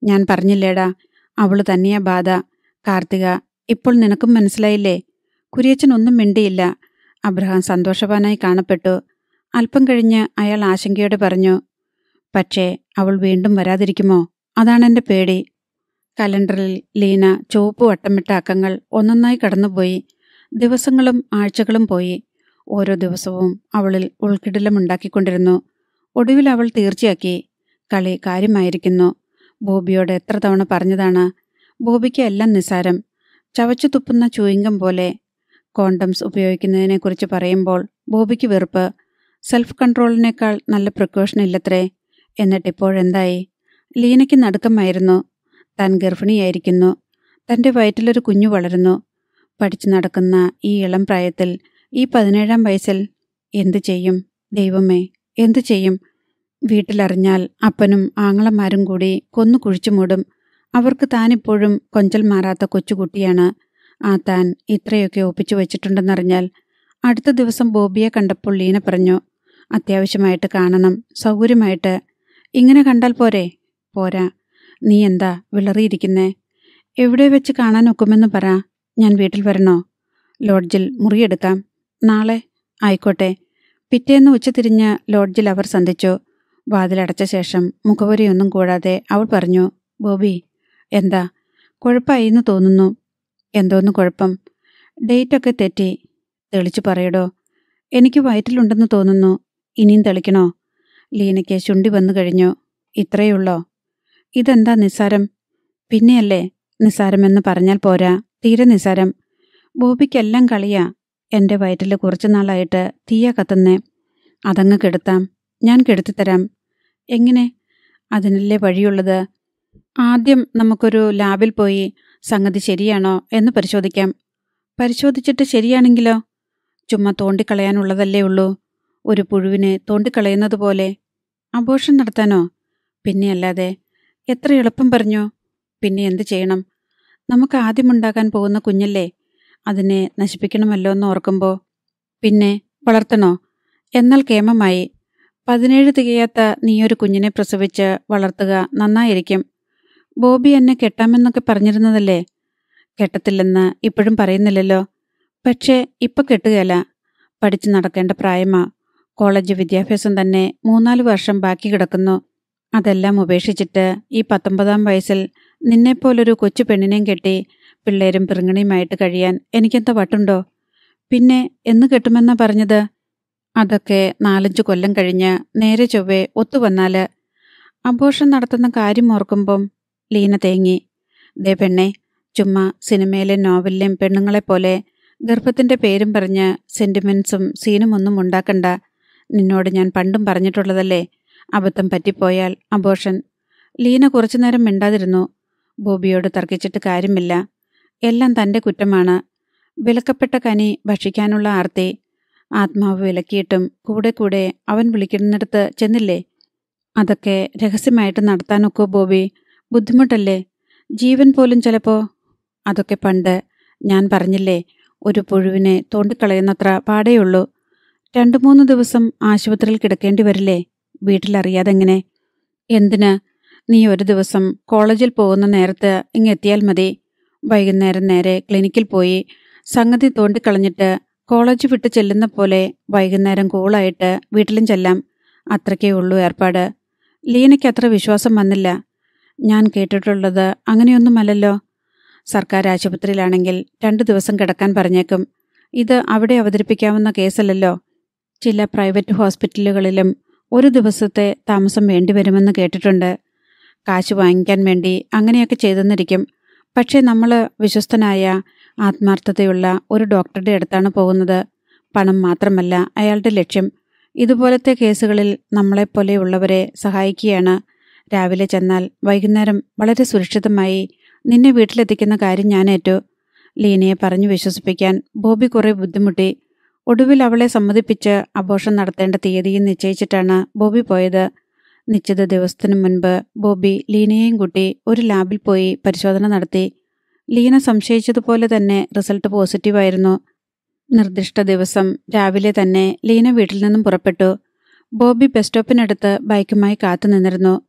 ഞാൻ പറഞ്ഞില്ലേടാ അവള് തന്നെയാ ബാധ കാർത്തിക ഇപ്പോൾ നിനക്കും മനസ്സിലായില്ലേ കുരിയച്ചൻ ഒന്നും മിണ്ടിയില്ല അബ്രഹാം സന്തോഷവാനായി കാണപ്പെട്ടു അല്പം കഴിഞ്ഞ് അയാൾ ആശങ്കയോടെ പറഞ്ഞു പക്ഷേ അവൾ വീണ്ടും വരാതിരിക്കുമോ അതാണ് എൻ്റെ പേടി കലണ്ടറിൽ ലീന ചുവപ്പ് വട്ടമിട്ട അക്കങ്ങൾ ഒന്നൊന്നായി കടന്നുപോയി ദിവസങ്ങളും ആഴ്ചകളും പോയി ഓരോ ദിവസവും അവളിൽ ഉൾക്കിടലമുണ്ടാക്കിക്കൊണ്ടിരുന്നു ഒടുവിൽ അവൾ തീർച്ചയാക്കി കളി കാര്യമായിരിക്കുന്നു ബോബിയോട് എത്ര തവണ പറഞ്ഞതാണ് ബോബിക്ക് എല്ലാം നിസ്സാരം ചവച്ചു തുപ്പുന്ന ചൂയിങ്കം പോലെ കോണ്ടംസ് ഉപയോഗിക്കുന്നതിനെക്കുറിച്ച് പറയുമ്പോൾ ബോബിക്ക് വെറുപ്പ് സെൽഫ് കൺട്രോളിനേക്കാൾ നല്ല പ്രിക്കോഷൻ ഇല്ലത്രേ എന്നിട്ടിപ്പോഴെന്തായി ലീനയ്ക്ക് നടുക്കമായിരുന്നു താൻ ഗർഭിണിയായിരിക്കുന്നു തൻ്റെ വയറ്റിലൊരു കുഞ്ഞു വളരുന്നു പഠിച്ചു നടക്കുന്ന ഈ ഇളം പ്രായത്തിൽ ഈ പതിനേഴാം വയസ്സിൽ എന്തു ചെയ്യും ദൈവമേ എന്തു ചെയ്യും വീട്ടിലറിഞ്ഞാൽ അപ്പനും ആങ്ങളമാരും കൂടി കൊന്നു കുഴിച്ചു മൂടും അവർക്ക് താനിപ്പോഴും കൊഞ്ചൽ മാറാത്ത കൊച്ചുകുട്ടിയാണ് ആ താൻ ഇത്രയൊക്കെ ഒപ്പിച്ചു വെച്ചിട്ടുണ്ടെന്നറിഞ്ഞാൽ അടുത്ത ദിവസം ബോബിയെ കണ്ടപ്പോൾ ലീന പറഞ്ഞു അത്യാവശ്യമായിട്ട് കാണണം സൗകര്യമായിട്ട് ഇങ്ങനെ കണ്ടാൽ പോരെ പോരാ നീ എന്താ വിളറിയിരിക്കുന്നേ എവിടെ വെച്ച് കാണാൻ ഒക്കുമെന്ന് പറ ഞാൻ വീട്ടിൽ വരണോ ലോഡ്ജിൽ മുറിയെടുക്കാം നാളെ ആയിക്കോട്ടെ പിറ്റേന്ന് ഉച്ചതിരിഞ്ഞ് ലോഡ്ജിൽ അവർ സന്ധിച്ചു വാതിലടച്ച ശേഷം മുഖവരിയൊന്നും കൂടാതെ അവൾ പറഞ്ഞു ബോബി എന്താ കുഴപ്പമായിന്ന് തോന്നുന്നു എന്തോന്ന് കുഴപ്പം ഡേറ്റൊക്കെ തെറ്റി തെളിച്ചു പറയടോ എനിക്ക് വയറ്റിലുണ്ടെന്ന് തോന്നുന്നു ഇനിയും തെളിക്കണോ ലീനയ്ക്ക് ശുണ്ടി വന്നു കഴിഞ്ഞു ഇത്രയുള്ളോ ഇതെന്താ നിസ്സാരം പിന്നെയല്ലേ നിസ്സാരമെന്ന് പറഞ്ഞാൽ പോരാ തീരെ നിസ്സാരം ബോബിക്കെല്ലാം കളിയാ എൻ്റെ വയറ്റിൽ കുറച്ചു നാളായിട്ട് തീയ കത്തുന്നേ അതങ്ങ് കെടുത്താം ഞാൻ കെടുത്തിത്തരാം എങ്ങനെ അതിനല്ലേ വഴിയുള്ളത് ആദ്യം നമുക്കൊരു ലാബിൽ പോയി സംഗതി ശരിയാണോ എന്ന് പരിശോധിക്കാം പരിശോധിച്ചിട്ട് ശരിയാണെങ്കിലോ ചുമ്മാ തോണ്ടിക്കളയാനുള്ളതല്ലേ ഉള്ളൂ ഒരു പുഴുവിനെ തോണ്ടിക്കളയുന്നത് പോലെ അബോഷൻ നടത്താനോ പിന്നെ അല്ലാതെ എത്ര എളുപ്പം പറഞ്ഞു പിന്നെ എന്ത് ചെയ്യണം നമുക്ക് ആദ്യമുണ്ടാകാൻ പോകുന്ന കുഞ്ഞല്ലേ അതിനെ നശിപ്പിക്കണമല്ലോ എന്ന് ഓർക്കുമ്പോൾ പിന്നെ വളർത്തണോ എന്നാൽ കേമമായി പതിനേഴ് തികയാത്ത നീയൊരു കുഞ്ഞിനെ പ്രസവിച്ച് വളർത്തുക നന്നായിരിക്കും ബോബി എന്നെ കെട്ടാമെന്നൊക്കെ പറഞ്ഞിരുന്നതല്ലേ കെട്ടത്തില്ലെന്ന് ഇപ്പോഴും പറയുന്നില്ലല്ലോ പക്ഷേ ഇപ്പൊ കെട്ടുകയല്ല പഠിച്ചു നടക്കേണ്ട പ്രായമാ കോളേജ് വിദ്യാഭ്യാസം തന്നെ മൂന്നാല് വർഷം ബാക്കി കിടക്കുന്നു അതെല്ലാം ഉപേക്ഷിച്ചിട്ട് ഈ പത്തൊമ്പതാം വയസ്സിൽ നിന്നെപ്പോലൊരു കൊച്ചു പെണ്ണിനെയും കെട്ടി പിള്ളേരും പിറുങ്ങണിയുമായിട്ട് കഴിയാൻ എനിക്കെന്താ വട്ടുണ്ടോ പിന്നെ എന്ന് കെട്ടുമെന്നാ പറഞ്ഞത് അതൊക്കെ നാലഞ്ചു കൊല്ലം കഴിഞ്ഞ് നേരെ ചൊവ്വെ ഒത്തുവന്നാല് അബോഷം നടത്തുന്ന കാര്യം ഓർക്കുമ്പം ലീന തേങ്ങി ദേ പെണ്ണെ ചുമ്മാ സിനിമയിലെ നോവലിലെയും പെണ്ണുങ്ങളെപ്പോലെ ഗർഭത്തിന്റെ പേരും പറഞ്ഞ് സെന്റിമെന്റ്സും സീനും ഒന്നും ഉണ്ടാക്കണ്ട നിന്നോട് ഞാൻ പണ്ടും പറഞ്ഞിട്ടുള്ളതല്ലേ അബദ്ധം പറ്റിപ്പോയാൽ അബോഷൻ ലീന കുറച്ചുനേരം മിണ്ടാതിരുന്നു ബോബിയോട് തർക്കിച്ചിട്ട് കാര്യമില്ല എല്ലാം തന്റെ കുറ്റമാണ് വിലക്കപ്പെട്ട കനി ഭക്ഷിക്കാനുള്ള ആർത്തി ആത്മാവ് വിലക്കിയിട്ടും കൂടെ കൂടെ അവൻ വിളിക്കുന്നിടത്ത് ചെന്നില്ലേ അതൊക്കെ രഹസ്യമായിട്ട് നടത്താനൊക്കോ ബോബി ബുദ്ധിമുട്ടല്ലേ ജീവൻ പോലും ചിലപ്പോ അതൊക്കെ പണ്ട് ഞാൻ പറഞ്ഞില്ലേ ഒരു പുഴുവിനെ തോണ്ടിക്കളയുന്നത്ര പാടേയുള്ളൂ രണ്ടു മൂന്ന് ദിവസം ആശുപത്രിയിൽ കിടക്കേണ്ടി വരില്ലേ വീട്ടിലറിയാതെങ്ങനെ എന്തിന് നീ ഒരു ദിവസം കോളേജിൽ പോകുന്ന നേരത്ത് ഇങ്ങെത്തിയാൽ മതി വൈകുന്നേരം നേരെ ക്ലിനിക്കിൽ പോയി സംഗതി തോണ്ടിക്കളഞ്ഞിട്ട് കോളേജ് വിട്ട് ചെല്ലുന്ന പോലെ വൈകുന്നേരം കൂളായിട്ട് വീട്ടിലും ചെല്ലാം അത്രയ്ക്കേ ഉള്ളൂ ഏർപ്പാട് ലീനയ്ക്ക് അത്ര വിശ്വാസം വന്നില്ല ഞാൻ കേട്ടിട്ടുള്ളത് അങ്ങനെയൊന്നുമല്ലല്ലോ സർക്കാർ ആശുപത്രിയിലാണെങ്കിൽ രണ്ടു ദിവസം കിടക്കാൻ പറഞ്ഞേക്കും ഇത് അവിടെ അവതരിപ്പിക്കാവുന്ന കേസല്ലല്ലോ ചില പ്രൈവറ്റ് ഹോസ്പിറ്റലുകളിലും ഒരു ദിവസത്തെ താമസം വേണ്ടിവരുമെന്ന് കേട്ടിട്ടുണ്ട് കാശ് വാങ്ങിക്കാൻ വേണ്ടി അങ്ങനെയൊക്കെ ചെയ്തെന്നിരിക്കും പക്ഷേ നമ്മൾ വിശ്വസ്തനായ ആത്മാർത്ഥതയുള്ള ഒരു ഡോക്ടറുടെ അടുത്താണ് പോകുന്നത് പണം മാത്രമല്ല അയാളുടെ ലക്ഷ്യം ഇതുപോലത്തെ കേസുകളിൽ നമ്മളെപ്പോലെയുള്ളവരെ സഹായിക്കുകയാണ് രാവിലെ ചെന്നാൽ വൈകുന്നേരം വളരെ സുരക്ഷിതമായി നിന്നെ വീട്ടിലെത്തിക്കുന്ന കാര്യം ഞാൻ ഏറ്റു ലീനയെ പറഞ്ഞു വിശ്വസിപ്പിക്കാൻ ബോബി കുറെ ബുദ്ധിമുട്ടി ഒടുവിൽ അവളെ സമ്മതിപ്പിച്ച് അബോഷം നടത്തേണ്ട തീയതിയും നിശ്ചയിച്ചിട്ടാണ് ബോബി പോയത് നിശ്ചിത ദിവസത്തിനു മുൻപ് ബോബി ലീനയെയും കൂട്ടി ഒരു ലാബിൽ പോയി പരിശോധന നടത്തി ലീന സംശയിച്ചതുപോലെ തന്നെ റിസൾട്ട് പോസിറ്റീവായിരുന്നു നിർദ്ദിഷ്ട ദിവസം രാവിലെ തന്നെ ലീന വീട്ടിൽ നിന്നും പുറപ്പെട്ടു ബോബി ബസ് സ്റ്റോപ്പിനടുത്ത് ബൈക്കുമായി കാത്തു നിന്നിരുന്നു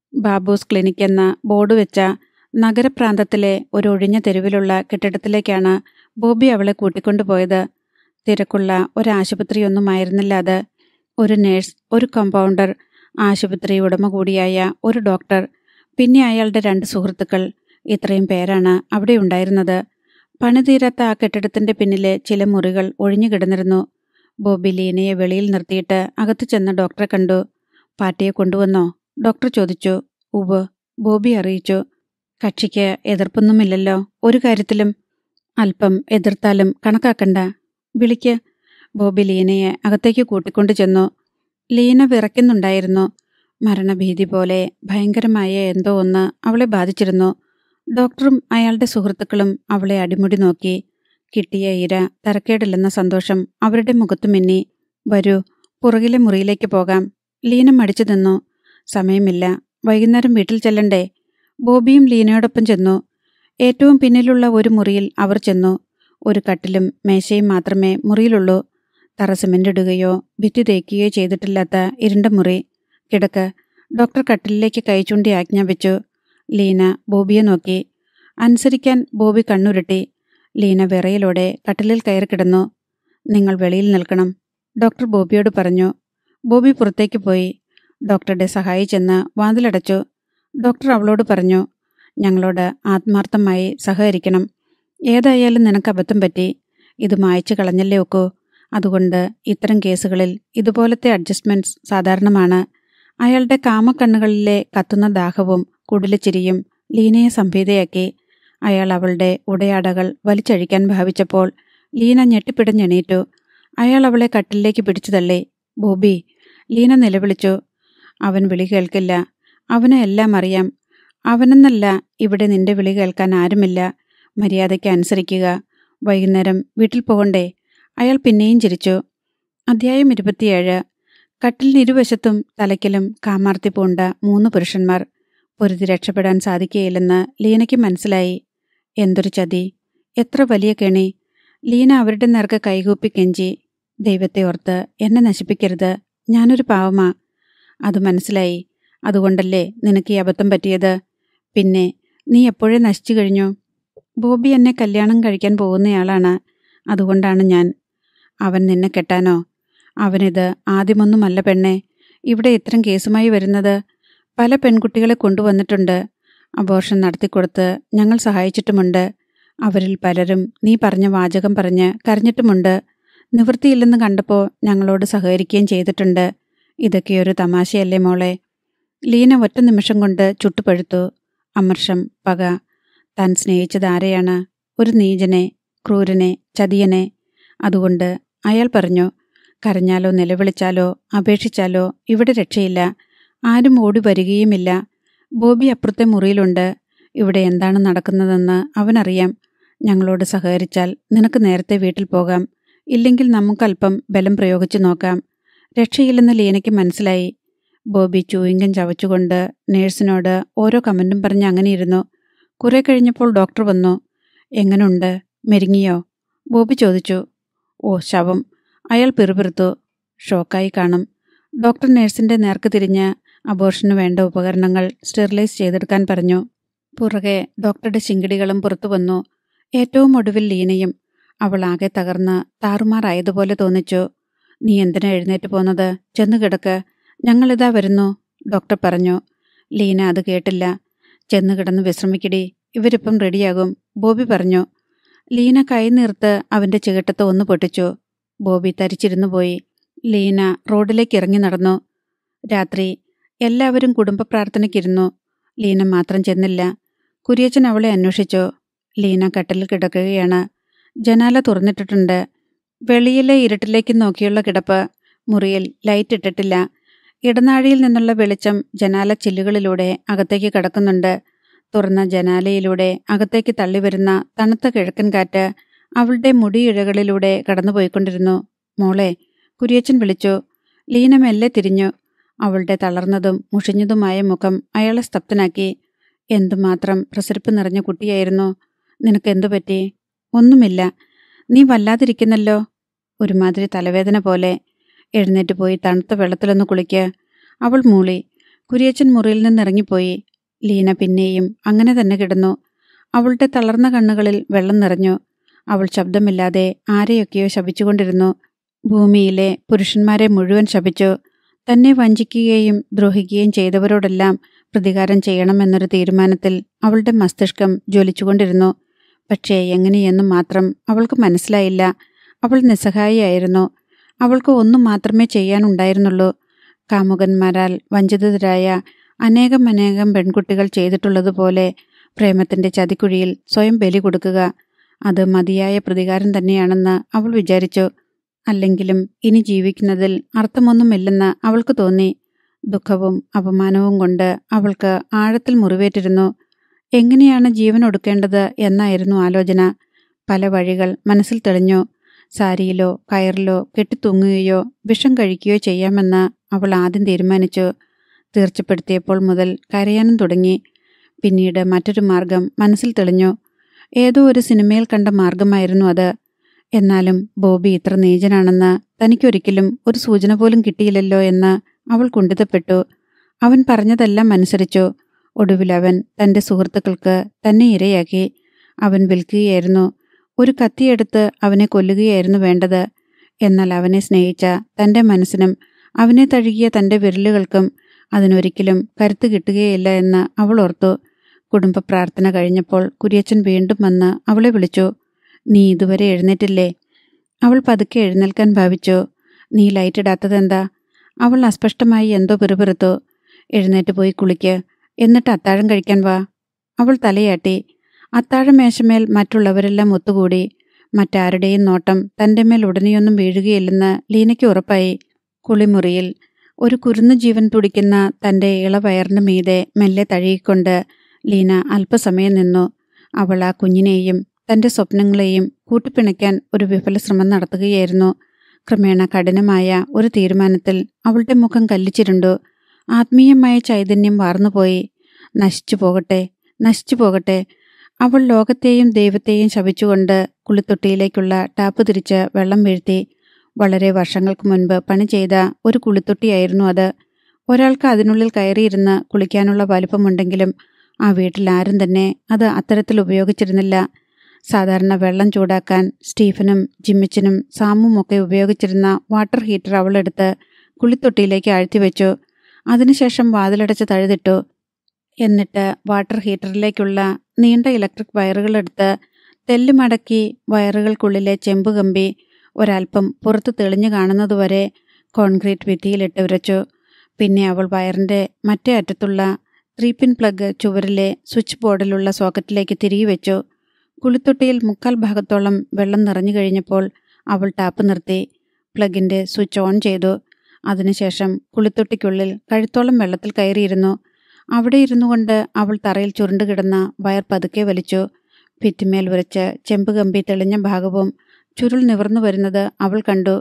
ബാബൂസ് ക്ലിനിക് എന്ന ബോർഡ് വെച്ച നഗരപ്രാന്തത്തിലെ ഒരു ഒഴിഞ്ഞ തെരുവിലുള്ള കെട്ടിടത്തിലേക്കാണ് ബോബി അവളെ കൂട്ടിക്കൊണ്ടുപോയത് തിരക്കുള്ള ഒരാശുപത്രിയൊന്നുമായിരുന്നില്ല അത് ഒരു നേഴ്സ് ഒരു കമ്പൗണ്ടർ ആശുപത്രി ഉടമ കൂടിയായ ഒരു ഡോക്ടർ പിന്നെ അയാളുടെ രണ്ട് സുഹൃത്തുക്കൾ ഇത്രയും പേരാണ് അവിടെ ഉണ്ടായിരുന്നത് പണിതീരാത്ത ആ കെട്ടിടത്തിന്റെ പിന്നിലെ ചില മുറികൾ ഒഴിഞ്ഞു കിടന്നിരുന്നു ബോബി ലീനയെ വെളിയിൽ നിർത്തിയിട്ട് അകത്ത് ചെന്ന് ഡോക്ടറെ കണ്ടു പാർട്ടിയെ കൊണ്ടുവന്നോ ഡോക്ടർ ചോദിച്ചു ഉവ് ബോബി അറിയിച്ചു കക്ഷിക്ക് എതിർപ്പൊന്നുമില്ലല്ലോ ഒരു കാര്യത്തിലും അല്പം എതിർത്താലും കണക്കാക്കണ്ട വിളിക്ക് ബോബി ലീനയെ അകത്തേക്ക് കൂട്ടിക്കൊണ്ടു ചെന്നു ലീന വിറയ്ക്കുന്നുണ്ടായിരുന്നു മരണഭീതി പോലെ ഭയങ്കരമായ എന്തോ ഒന്ന് അവളെ ബാധിച്ചിരുന്നു ഡോക്ടറും അയാളുടെ സുഹൃത്തുക്കളും അവളെ അടിമുടി നോക്കി കിട്ടിയ ഇര തരക്കേടില്ലെന്ന സന്തോഷം അവരുടെ മുഖത്തു മിന്നി വരൂ പുറകിലെ മുറിയിലേക്ക് പോകാം ലീന മടിച്ചു നിന്നു സമയമില്ല വൈകുന്നേരം വീട്ടിൽ ചെല്ലണ്ടേ ബോബിയും ലീനയോടൊപ്പം ചെന്നു ഏറ്റവും പിന്നിലുള്ള ഒരു മുറിയിൽ അവർ ചെന്നു ഒരു കട്ടിലും മേശയും മാത്രമേ മുറിയിലുള്ളൂ തറ സിമന്റ് ഇടുകയോ ഭിത്തി തേക്കുകയോ ചെയ്തിട്ടില്ലാത്ത ഇരുണ്ട മുറി കിടക്ക് ഡോക്ടർ കട്ടിലിലേക്ക് കൈ ചൂണ്ടി ആജ്ഞാപിച്ചു ലീന ബോബിയെ നോക്കി അനുസരിക്കാൻ ബോബി കണ്ണുരുട്ടി ലീന വിറയലോടെ കട്ടിലിൽ കയറി കിടന്നു നിങ്ങൾ വെളിയിൽ നിൽക്കണം ഡോക്ടർ ബോബിയോട് പറഞ്ഞു ബോബി പുറത്തേക്ക് പോയി ഡോക്ടറുടെ സഹായി ചെന്ന് വാതിലടച്ചു ഡോക്ടർ അവളോട് പറഞ്ഞു ഞങ്ങളോട് ആത്മാർത്ഥമായി സഹകരിക്കണം ഏതായാലും നിനക്ക് അബദ്ധം പറ്റി ഇത് മായ്ച്ചു കളഞ്ഞല്ലേ ഒക്കൂ അതുകൊണ്ട് ഇത്തരം കേസുകളിൽ ഇതുപോലത്തെ അഡ്ജസ്റ്റ്മെന്റ്സ് സാധാരണമാണ് അയാളുടെ കാമക്കണ്ണുകളിലെ കത്തുന്ന ദാഹവും കുടിലച്ചിരിയും ലീനയെ സംഭീതയാക്കി അയാൾ അവളുടെ ഉടയാടകൾ വലിച്ചഴിക്കാൻ ഭാവിച്ചപ്പോൾ ലീന ഞെട്ടിപ്പിടഞ്ഞെണീറ്റു അയാൾ അവളെ കട്ടിലേക്ക് പിടിച്ചു തള്ളി ബോബി ലീന നിലവിളിച്ചു അവൻ വിളി കേൾക്കില്ല അവന് എല്ലാം അറിയാം അവനെന്നല്ല ഇവിടെ നിന്റെ വിളി കേൾക്കാൻ ആരുമില്ല മര്യാദയ്ക്ക് അനുസരിക്കുക വൈകുന്നേരം വീട്ടിൽ പോകണ്ടേ അയാൾ പിന്നെയും ചിരിച്ചു അധ്യായം ഇരുപത്തിയേഴ് കട്ടിലിന് ഇരുവശത്തും തലയ്ക്കലും കാമാർത്തി പൂണ്ട മൂന്ന് പുരുഷന്മാർ പൊരുതി രക്ഷപ്പെടാൻ സാധിക്കുകയില്ലെന്ന് ലീനയ്ക്ക് മനസ്സിലായി എന്തൊരു ചതി എത്ര വലിയ കെണി ലീന അവരുടെ നേർക്ക് കൈകൂപ്പി കെഞ്ചി ദൈവത്തെ ഓർത്ത് എന്നെ നശിപ്പിക്കരുത് ഞാനൊരു പാവമാ അത് മനസ്സിലായി അതുകൊണ്ടല്ലേ നിനക്ക് ഈ അബദ്ധം പറ്റിയത് പിന്നെ നീ എപ്പോഴേ നശിച്ചു കഴിഞ്ഞു ബോബി എന്നെ കല്യാണം കഴിക്കാൻ പോകുന്നയാളാണ് അതുകൊണ്ടാണ് ഞാൻ അവൻ നിന്നെ കെട്ടാനോ അവനിത് ആദ്യമൊന്നുമല്ല പെണ്ണെ ഇവിടെ ഇത്തരം കേസുമായി വരുന്നത് പല പെൺകുട്ടികളെ കൊണ്ടുവന്നിട്ടുണ്ട് അബോർഷൻ നടത്തിക്കൊടുത്ത് ഞങ്ങൾ സഹായിച്ചിട്ടുമുണ്ട് അവരിൽ പലരും നീ പറഞ്ഞ വാചകം പറഞ്ഞ് കരഞ്ഞിട്ടുമുണ്ട് നിവൃത്തിയില്ലെന്ന് കണ്ടപ്പോൾ ഞങ്ങളോട് സഹകരിക്കുകയും ചെയ്തിട്ടുണ്ട് ഇതൊക്കെയൊരു തമാശയല്ലേ മോളെ ലീന ഒറ്റ നിമിഷം കൊണ്ട് ചുട്ടുപഴുത്തു അമർഷം പക താൻ സ്നേഹിച്ചത് ആരെയാണ് ഒരു നീചനെ ക്രൂരനെ ചതിയനെ അതുകൊണ്ട് അയാൾ പറഞ്ഞു കരഞ്ഞാലോ നിലവിളിച്ചാലോ അപേക്ഷിച്ചാലോ ഇവിടെ രക്ഷയില്ല ആരും ഓടി വരികയുമില്ല ബോബി അപ്പുറത്തെ മുറിയിലുണ്ട് ഇവിടെ എന്താണ് നടക്കുന്നതെന്ന് അവനറിയാം ഞങ്ങളോട് സഹകരിച്ചാൽ നിനക്ക് നേരത്തെ വീട്ടിൽ പോകാം ഇല്ലെങ്കിൽ നമുക്കല്പം ബലം പ്രയോഗിച്ചു നോക്കാം രക്ഷയില്ലെന്ന് ലീനയ്ക്ക് മനസ്സിലായി ബോബി ചൂയിങ്കം ചവച്ചുകൊണ്ട് നേഴ്സിനോട് ഓരോ കമന്റും പറഞ്ഞ് അങ്ങനെ ഇരുന്നു കുറെ കഴിഞ്ഞപ്പോൾ ഡോക്ടർ വന്നു എങ്ങനുണ്ട് മെരുങ്ങിയോ ബോബി ചോദിച്ചു ഓ ശവം അയാൾ പിറുപിറുത്തു ഷോക്കായി കാണും ഡോക്ടർ നേഴ്സിന്റെ നേർക്ക് തിരിഞ്ഞ് അബോർഷന് വേണ്ട ഉപകരണങ്ങൾ സ്റ്റെറിലൈസ് ചെയ്തെടുക്കാൻ പറഞ്ഞു പുറകെ ഡോക്ടറുടെ ശിങ്കിടികളും പുറത്തു വന്നു ഏറ്റവും ഒടുവിൽ ലീനയും അവൾ ആകെ തകർന്ന് താറുമാറായതുപോലെ തോന്നിച്ചു നീ എന്തിനാ എഴുന്നേറ്റ് പോന്നത് ചെന്ന് കിടക്ക് ഞങ്ങളിതാ വരുന്നു ഡോക്ടർ പറഞ്ഞു ലീന അത് കേട്ടില്ല ചെന്ന് കിടന്ന് വിശ്രമിക്കടി ഇവരിപ്പം റെഡിയാകും ബോബി പറഞ്ഞു ലീന കൈ നീർത്ത് അവന്റെ ചികിട്ടത്ത് ഒന്ന് പൊട്ടിച്ചു ബോബി തരിച്ചിരുന്നു പോയി ലീന റോഡിലേക്ക് ഇറങ്ങി നടന്നു രാത്രി എല്ലാവരും കുടുംബ പ്രാർത്ഥനയ്ക്കിരുന്നു ലീന മാത്രം ചെന്നില്ല കുരിയച്ചൻ അവളെ അന്വേഷിച്ചു ലീന കട്ടിലിൽ കിടക്കുകയാണ് ജനാല തുറന്നിട്ടിട്ടുണ്ട് വെളിയിലെ ഇരുട്ടിലേക്ക് നോക്കിയുള്ള കിടപ്പ് മുറിയിൽ ലൈറ്റ് ഇട്ടിട്ടില്ല ഇടനാഴിയിൽ നിന്നുള്ള വെളിച്ചം ജനാല ചില്ലുകളിലൂടെ അകത്തേക്ക് കടക്കുന്നുണ്ട് തുറന്ന ജനാലയിലൂടെ അകത്തേക്ക് തള്ളിവരുന്ന തണുത്ത കിഴക്കൻ കാറ്റ് അവളുടെ മുടിയിഴകളിലൂടെ കടന്നുപോയിക്കൊണ്ടിരുന്നു മോളെ കുരിയച്ചൻ വിളിച്ചു ലീന മെല്ലെ തിരിഞ്ഞു അവളുടെ തളർന്നതും മുഷിഞ്ഞതുമായ മുഖം അയാളെ സ്തബ്ധനാക്കി എന്തുമാത്രം പ്രസരിപ്പ് നിറഞ്ഞ കുട്ടിയായിരുന്നു നിനക്കെന്തു പറ്റി ഒന്നുമില്ല നീ വല്ലാതിരിക്കുന്നല്ലോ ഒരുമാതിരി തലവേദന പോലെ എഴുന്നേറ്റ് പോയി തണുത്ത വെള്ളത്തിലൊന്ന് കുളിക്ക് അവൾ മൂളി കുരിയച്ചൻ മുറിയിൽ നിന്നിറങ്ങിപ്പോയി ലീന പിന്നെയും അങ്ങനെ തന്നെ കിടന്നു അവളുടെ തളർന്ന കണ്ണുകളിൽ വെള്ളം നിറഞ്ഞു അവൾ ശബ്ദമില്ലാതെ ആരെയൊക്കെയോ ശപിച്ചുകൊണ്ടിരുന്നു ഭൂമിയിലെ പുരുഷന്മാരെ മുഴുവൻ ശപിച്ചു തന്നെ വഞ്ചിക്കുകയും ദ്രോഹിക്കുകയും ചെയ്തവരോടെല്ലാം പ്രതികാരം ചെയ്യണമെന്നൊരു തീരുമാനത്തിൽ അവളുടെ മസ്തിഷ്കം ജ്വലിച്ചുകൊണ്ടിരുന്നു പക്ഷേ എങ്ങനെയെന്നും മാത്രം അവൾക്ക് മനസ്സിലായില്ല അവൾ നിസ്സഹായിയായിരുന്നു അവൾക്ക് ഒന്നും മാത്രമേ ചെയ്യാനുണ്ടായിരുന്നുള്ളൂ കാമുകന്മാരാൽ വഞ്ചിതരായ അനേകം അനേകം പെൺകുട്ടികൾ ചെയ്തിട്ടുള്ളതുപോലെ പ്രേമത്തിന്റെ ചതിക്കുഴിയിൽ സ്വയം ബലി കൊടുക്കുക അത് മതിയായ പ്രതികാരം തന്നെയാണെന്ന് അവൾ വിചാരിച്ചു അല്ലെങ്കിലും ഇനി ജീവിക്കുന്നതിൽ അർത്ഥമൊന്നുമില്ലെന്ന് അവൾക്ക് തോന്നി ദുഃഖവും അപമാനവും കൊണ്ട് അവൾക്ക് ആഴത്തിൽ മുറിവേറ്റിരുന്നു എങ്ങനെയാണ് ജീവൻ ഒടുക്കേണ്ടത് എന്നായിരുന്നു ആലോചന പല വഴികൾ മനസ്സിൽ തെളിഞ്ഞു സാരിയിലോ കയറിലോ കെട്ടിത്തൂങ്ങുകയോ വിഷം കഴിക്കുകയോ ചെയ്യാമെന്ന് അവൾ ആദ്യം തീരുമാനിച്ചു തീർച്ചപ്പെടുത്തിയപ്പോൾ മുതൽ കരയാനും തുടങ്ങി പിന്നീട് മറ്റൊരു മാർഗം മനസ്സിൽ തെളിഞ്ഞു ഏതോ ഒരു സിനിമയിൽ കണ്ട മാർഗമായിരുന്നു അത് എന്നാലും ബോബി ഇത്ര നീചനാണെന്ന് തനിക്കൊരിക്കലും ഒരു സൂചന പോലും കിട്ടിയില്ലല്ലോ എന്ന് അവൾ കുണ്ഠിതപ്പെട്ടു അവൻ പറഞ്ഞതെല്ലാം അനുസരിച്ചു ഒടുവിൽ അവൻ തന്റെ സുഹൃത്തുക്കൾക്ക് തന്നെ ഇരയാക്കി അവൻ വിൽക്കുകയായിരുന്നു ഒരു കത്തിയെടുത്ത് അവനെ കൊല്ലുകയായിരുന്നു വേണ്ടത് എന്നാൽ അവനെ സ്നേഹിച്ച തന്റെ മനസ്സിനും അവനെ തഴുകിയ തന്റെ വിരലുകൾക്കും അതിനൊരിക്കലും കരുത്ത് കിട്ടുകയില്ല എന്ന് അവൾ ഓർത്തു കുടുംബ പ്രാർത്ഥന കഴിഞ്ഞപ്പോൾ കുര്യച്ചൻ വീണ്ടും വന്ന് അവളെ വിളിച്ചു നീ ഇതുവരെ എഴുന്നേറ്റില്ലേ അവൾ പതുക്കെ എഴുന്നേൽക്കാൻ ഭാവിച്ചു നീ ലൈറ്റ് ഇടാത്തതെന്താ അവൾ അസ്പഷ്ടമായി എന്തോ പിറുപിറുത്തു എഴുന്നേറ്റ് പോയി കുളിക്ക് എന്നിട്ട് അത്താഴം കഴിക്കാൻ വാ അവൾ തലയാട്ടി അത്താഴം മേശമേൽ മറ്റുള്ളവരെല്ലാം ഒത്തുകൂടി മറ്റാരുടെയും നോട്ടം തന്റെ മേൽ ഉടനെയൊന്നും വീഴുകയില്ലെന്ന് ലീനയ്ക്ക് ഉറപ്പായി കുളിമുറിയിൽ ഒരു കുരുന്നു ജീവൻ തുടിക്കുന്ന തന്റെ ഇളവയറിന് മീതെ മെല്ലെ തഴുകിക്കൊണ്ട് ലീന അല്പസമയം നിന്നു അവൾ ആ കുഞ്ഞിനെയും തന്റെ സ്വപ്നങ്ങളെയും കൂട്ടിപ്പിണയ്ക്കാൻ ഒരു വിഫല ശ്രമം നടത്തുകയായിരുന്നു ക്രമേണ കഠിനമായ ഒരു തീരുമാനത്തിൽ അവളുടെ മുഖം കല്ലിച്ചിരുണ്ടു ആത്മീയമായ ചൈതന്യം വാർന്നുപോയി നശിച്ചു പോകട്ടെ നശിച്ചു പോകട്ടെ അവൾ ലോകത്തെയും ദൈവത്തെയും ശപിച്ചുകൊണ്ട് കുളിത്തൊട്ടിയിലേക്കുള്ള ടാപ്പ് തിരിച്ച് വെള്ളം വീഴ്ത്തി വളരെ വർഷങ്ങൾക്ക് മുൻപ് പണി ചെയ്ത ഒരു കുളിത്തൊട്ടിയായിരുന്നു അത് ഒരാൾക്ക് അതിനുള്ളിൽ കയറിയിരുന്ന് കുളിക്കാനുള്ള വലുപ്പമുണ്ടെങ്കിലും ആ വീട്ടിൽ ആരും തന്നെ അത് അത്തരത്തിൽ ഉപയോഗിച്ചിരുന്നില്ല സാധാരണ വെള്ളം ചൂടാക്കാൻ സ്റ്റീഫനും ജിമ്മിച്ചനും സാമും ഒക്കെ ഉപയോഗിച്ചിരുന്ന വാട്ടർ ഹീറ്റർ അവളെടുത്ത് കുളിത്തൊട്ടിയിലേക്ക് ആഴ്ത്തിവെച്ചു അതിനുശേഷം വാതിലടച്ച് തഴുതിട്ടു എന്നിട്ട് വാട്ടർ ഹീറ്ററിലേക്കുള്ള നീണ്ട ഇലക്ട്രിക് വയറുകളെടുത്ത് തെല്ല് മടക്കി വയറുകൾക്കുള്ളിലെ ചെമ്പ് കമ്പി ഒരൽപ്പം പുറത്ത് തെളിഞ്ഞു കാണുന്നതുവരെ കോൺക്രീറ്റ് ഭിത്തിയിലിട്ട് ഉരച്ചു പിന്നെ അവൾ വയറിന്റെ മറ്റേ അറ്റത്തുള്ള ത്രീ പിൻ പ്ലഗ് ചുവരിലെ സ്വിച്ച് ബോർഡിലുള്ള സോക്കറ്റിലേക്ക് തിരികെ വെച്ചു കുളിത്തൊട്ടിയിൽ മുക്കാൽ ഭാഗത്തോളം വെള്ളം നിറഞ്ഞു കഴിഞ്ഞപ്പോൾ അവൾ ടാപ്പ് നിർത്തി പ്ലഗിന്റെ സ്വിച്ച് ഓൺ ചെയ്തു അതിനുശേഷം കുളിത്തൊട്ടിക്കുള്ളിൽ കഴുത്തോളം വെള്ളത്തിൽ കയറിയിരുന്നു അവിടെ ഇരുന്നു കൊണ്ട് അവൾ തറയിൽ ചുരുണ്ടു കിടന്ന വയർ പതുക്കെ വലിച്ചു ഭിത്തിമേൽ ഉരച്ച് ചെമ്പ് കമ്പി തെളിഞ്ഞ ഭാഗവും ചുരുൾ നിവർന്നു വരുന്നത് അവൾ കണ്ടു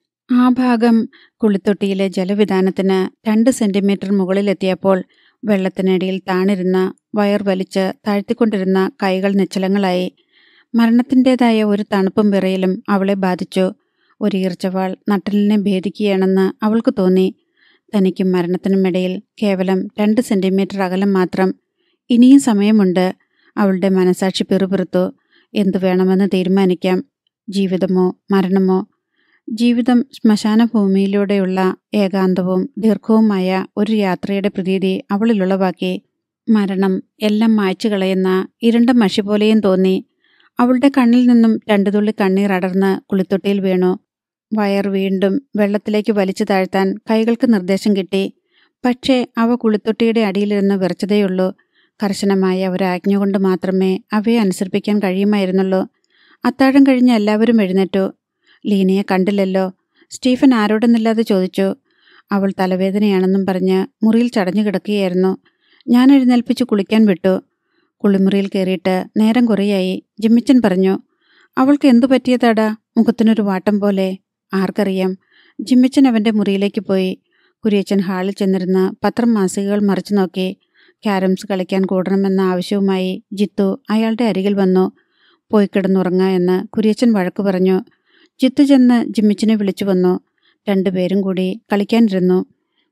ആ ഭാഗം കുളിത്തൊട്ടിയിലെ ജലവിധാനത്തിന് രണ്ട് സെന്റിമീറ്റർ മുകളിലെത്തിയപ്പോൾ വെള്ളത്തിനടിയിൽ താണിരുന്ന വയർ വലിച്ച് താഴ്ത്തിക്കൊണ്ടിരുന്ന കൈകൾ നിശ്ചലങ്ങളായി മരണത്തിൻ്റെതായ ഒരു തണുപ്പും വിറയലും അവളെ ബാധിച്ചു ഒരു ഈർച്ചവാൾ നട്ടലിനെ ഭേദിക്കുകയാണെന്ന് അവൾക്ക് തോന്നി തനിക്കും മരണത്തിനുമിടയിൽ കേവലം രണ്ട് സെന്റിമീറ്റർ അകലം മാത്രം ഇനിയും സമയമുണ്ട് അവളുടെ മനസാക്ഷി പിറുപിറുത്തു എന്തു വേണമെന്ന് തീരുമാനിക്കാം ജീവിതമോ മരണമോ ജീവിതം ശ്മശാന ഭൂമിയിലൂടെയുള്ള ഏകാന്തവും ദീർഘവുമായ ഒരു യാത്രയുടെ പ്രതീതി അവളിലുളവാക്കി മരണം എല്ലാം മായ്ച്ചു കളയുന്ന ഇരുണ്ട മഷി പോലെയും തോന്നി അവളുടെ കണ്ണിൽ നിന്നും രണ്ടു തുള്ളി കണ്ണീർ അടർന്ന് കുളിത്തൊട്ടിയിൽ വീണു വയർ വീണ്ടും വെള്ളത്തിലേക്ക് വലിച്ചു താഴ്ത്താൻ കൈകൾക്ക് നിർദ്ദേശം കിട്ടി പക്ഷേ അവ കുളിത്തൊട്ടിയുടെ അടിയിലിരുന്ന് വിറച്ചതേയുള്ളൂ കർശനമായ ഒരു ആജ്ഞ കൊണ്ട് മാത്രമേ അവയെ അനുസരിപ്പിക്കാൻ കഴിയുമായിരുന്നുള്ളൂ അത്താഴം കഴിഞ്ഞ് എല്ലാവരും എഴുന്നേറ്റു ലീനയെ കണ്ടില്ലല്ലോ സ്റ്റീഫൻ ആരോടെന്നില്ലാതെ ചോദിച്ചു അവൾ തലവേദനയാണെന്നും പറഞ്ഞ് മുറിയിൽ ചടഞ്ഞു കിടക്കുകയായിരുന്നു ഞാൻ എഴുന്നേൽപ്പിച്ച് കുളിക്കാൻ വിട്ടു കുളിമുറിയിൽ കയറിയിട്ട് നേരം കുറയായി ജിമ്മിച്ചൻ പറഞ്ഞു അവൾക്ക് എന്തു പറ്റിയതാടാ മുഖത്തിനൊരു വാട്ടം പോലെ ആർക്കറിയാം ജിമ്മിച്ചൻ അവന്റെ മുറിയിലേക്ക് പോയി കുരിയച്ചൻ ഹാളിൽ ചെന്നിരുന്ന് പത്രം മാസികകൾ മറിച്ചു നോക്കി ക്യാരംസ് കളിക്കാൻ കൂടണമെന്ന ആവശ്യവുമായി ജിത്തു അയാളുടെ അരികിൽ വന്നു പോയി കിടന്നുറങ്ങ എന്ന് കുരിയച്ചൻ വഴക്കു പറഞ്ഞു ജിത്തു ചെന്ന് ജിമ്മിച്ചിനെ വിളിച്ചു വന്നു രണ്ടുപേരും കൂടി കളിക്കാനിരുന്നു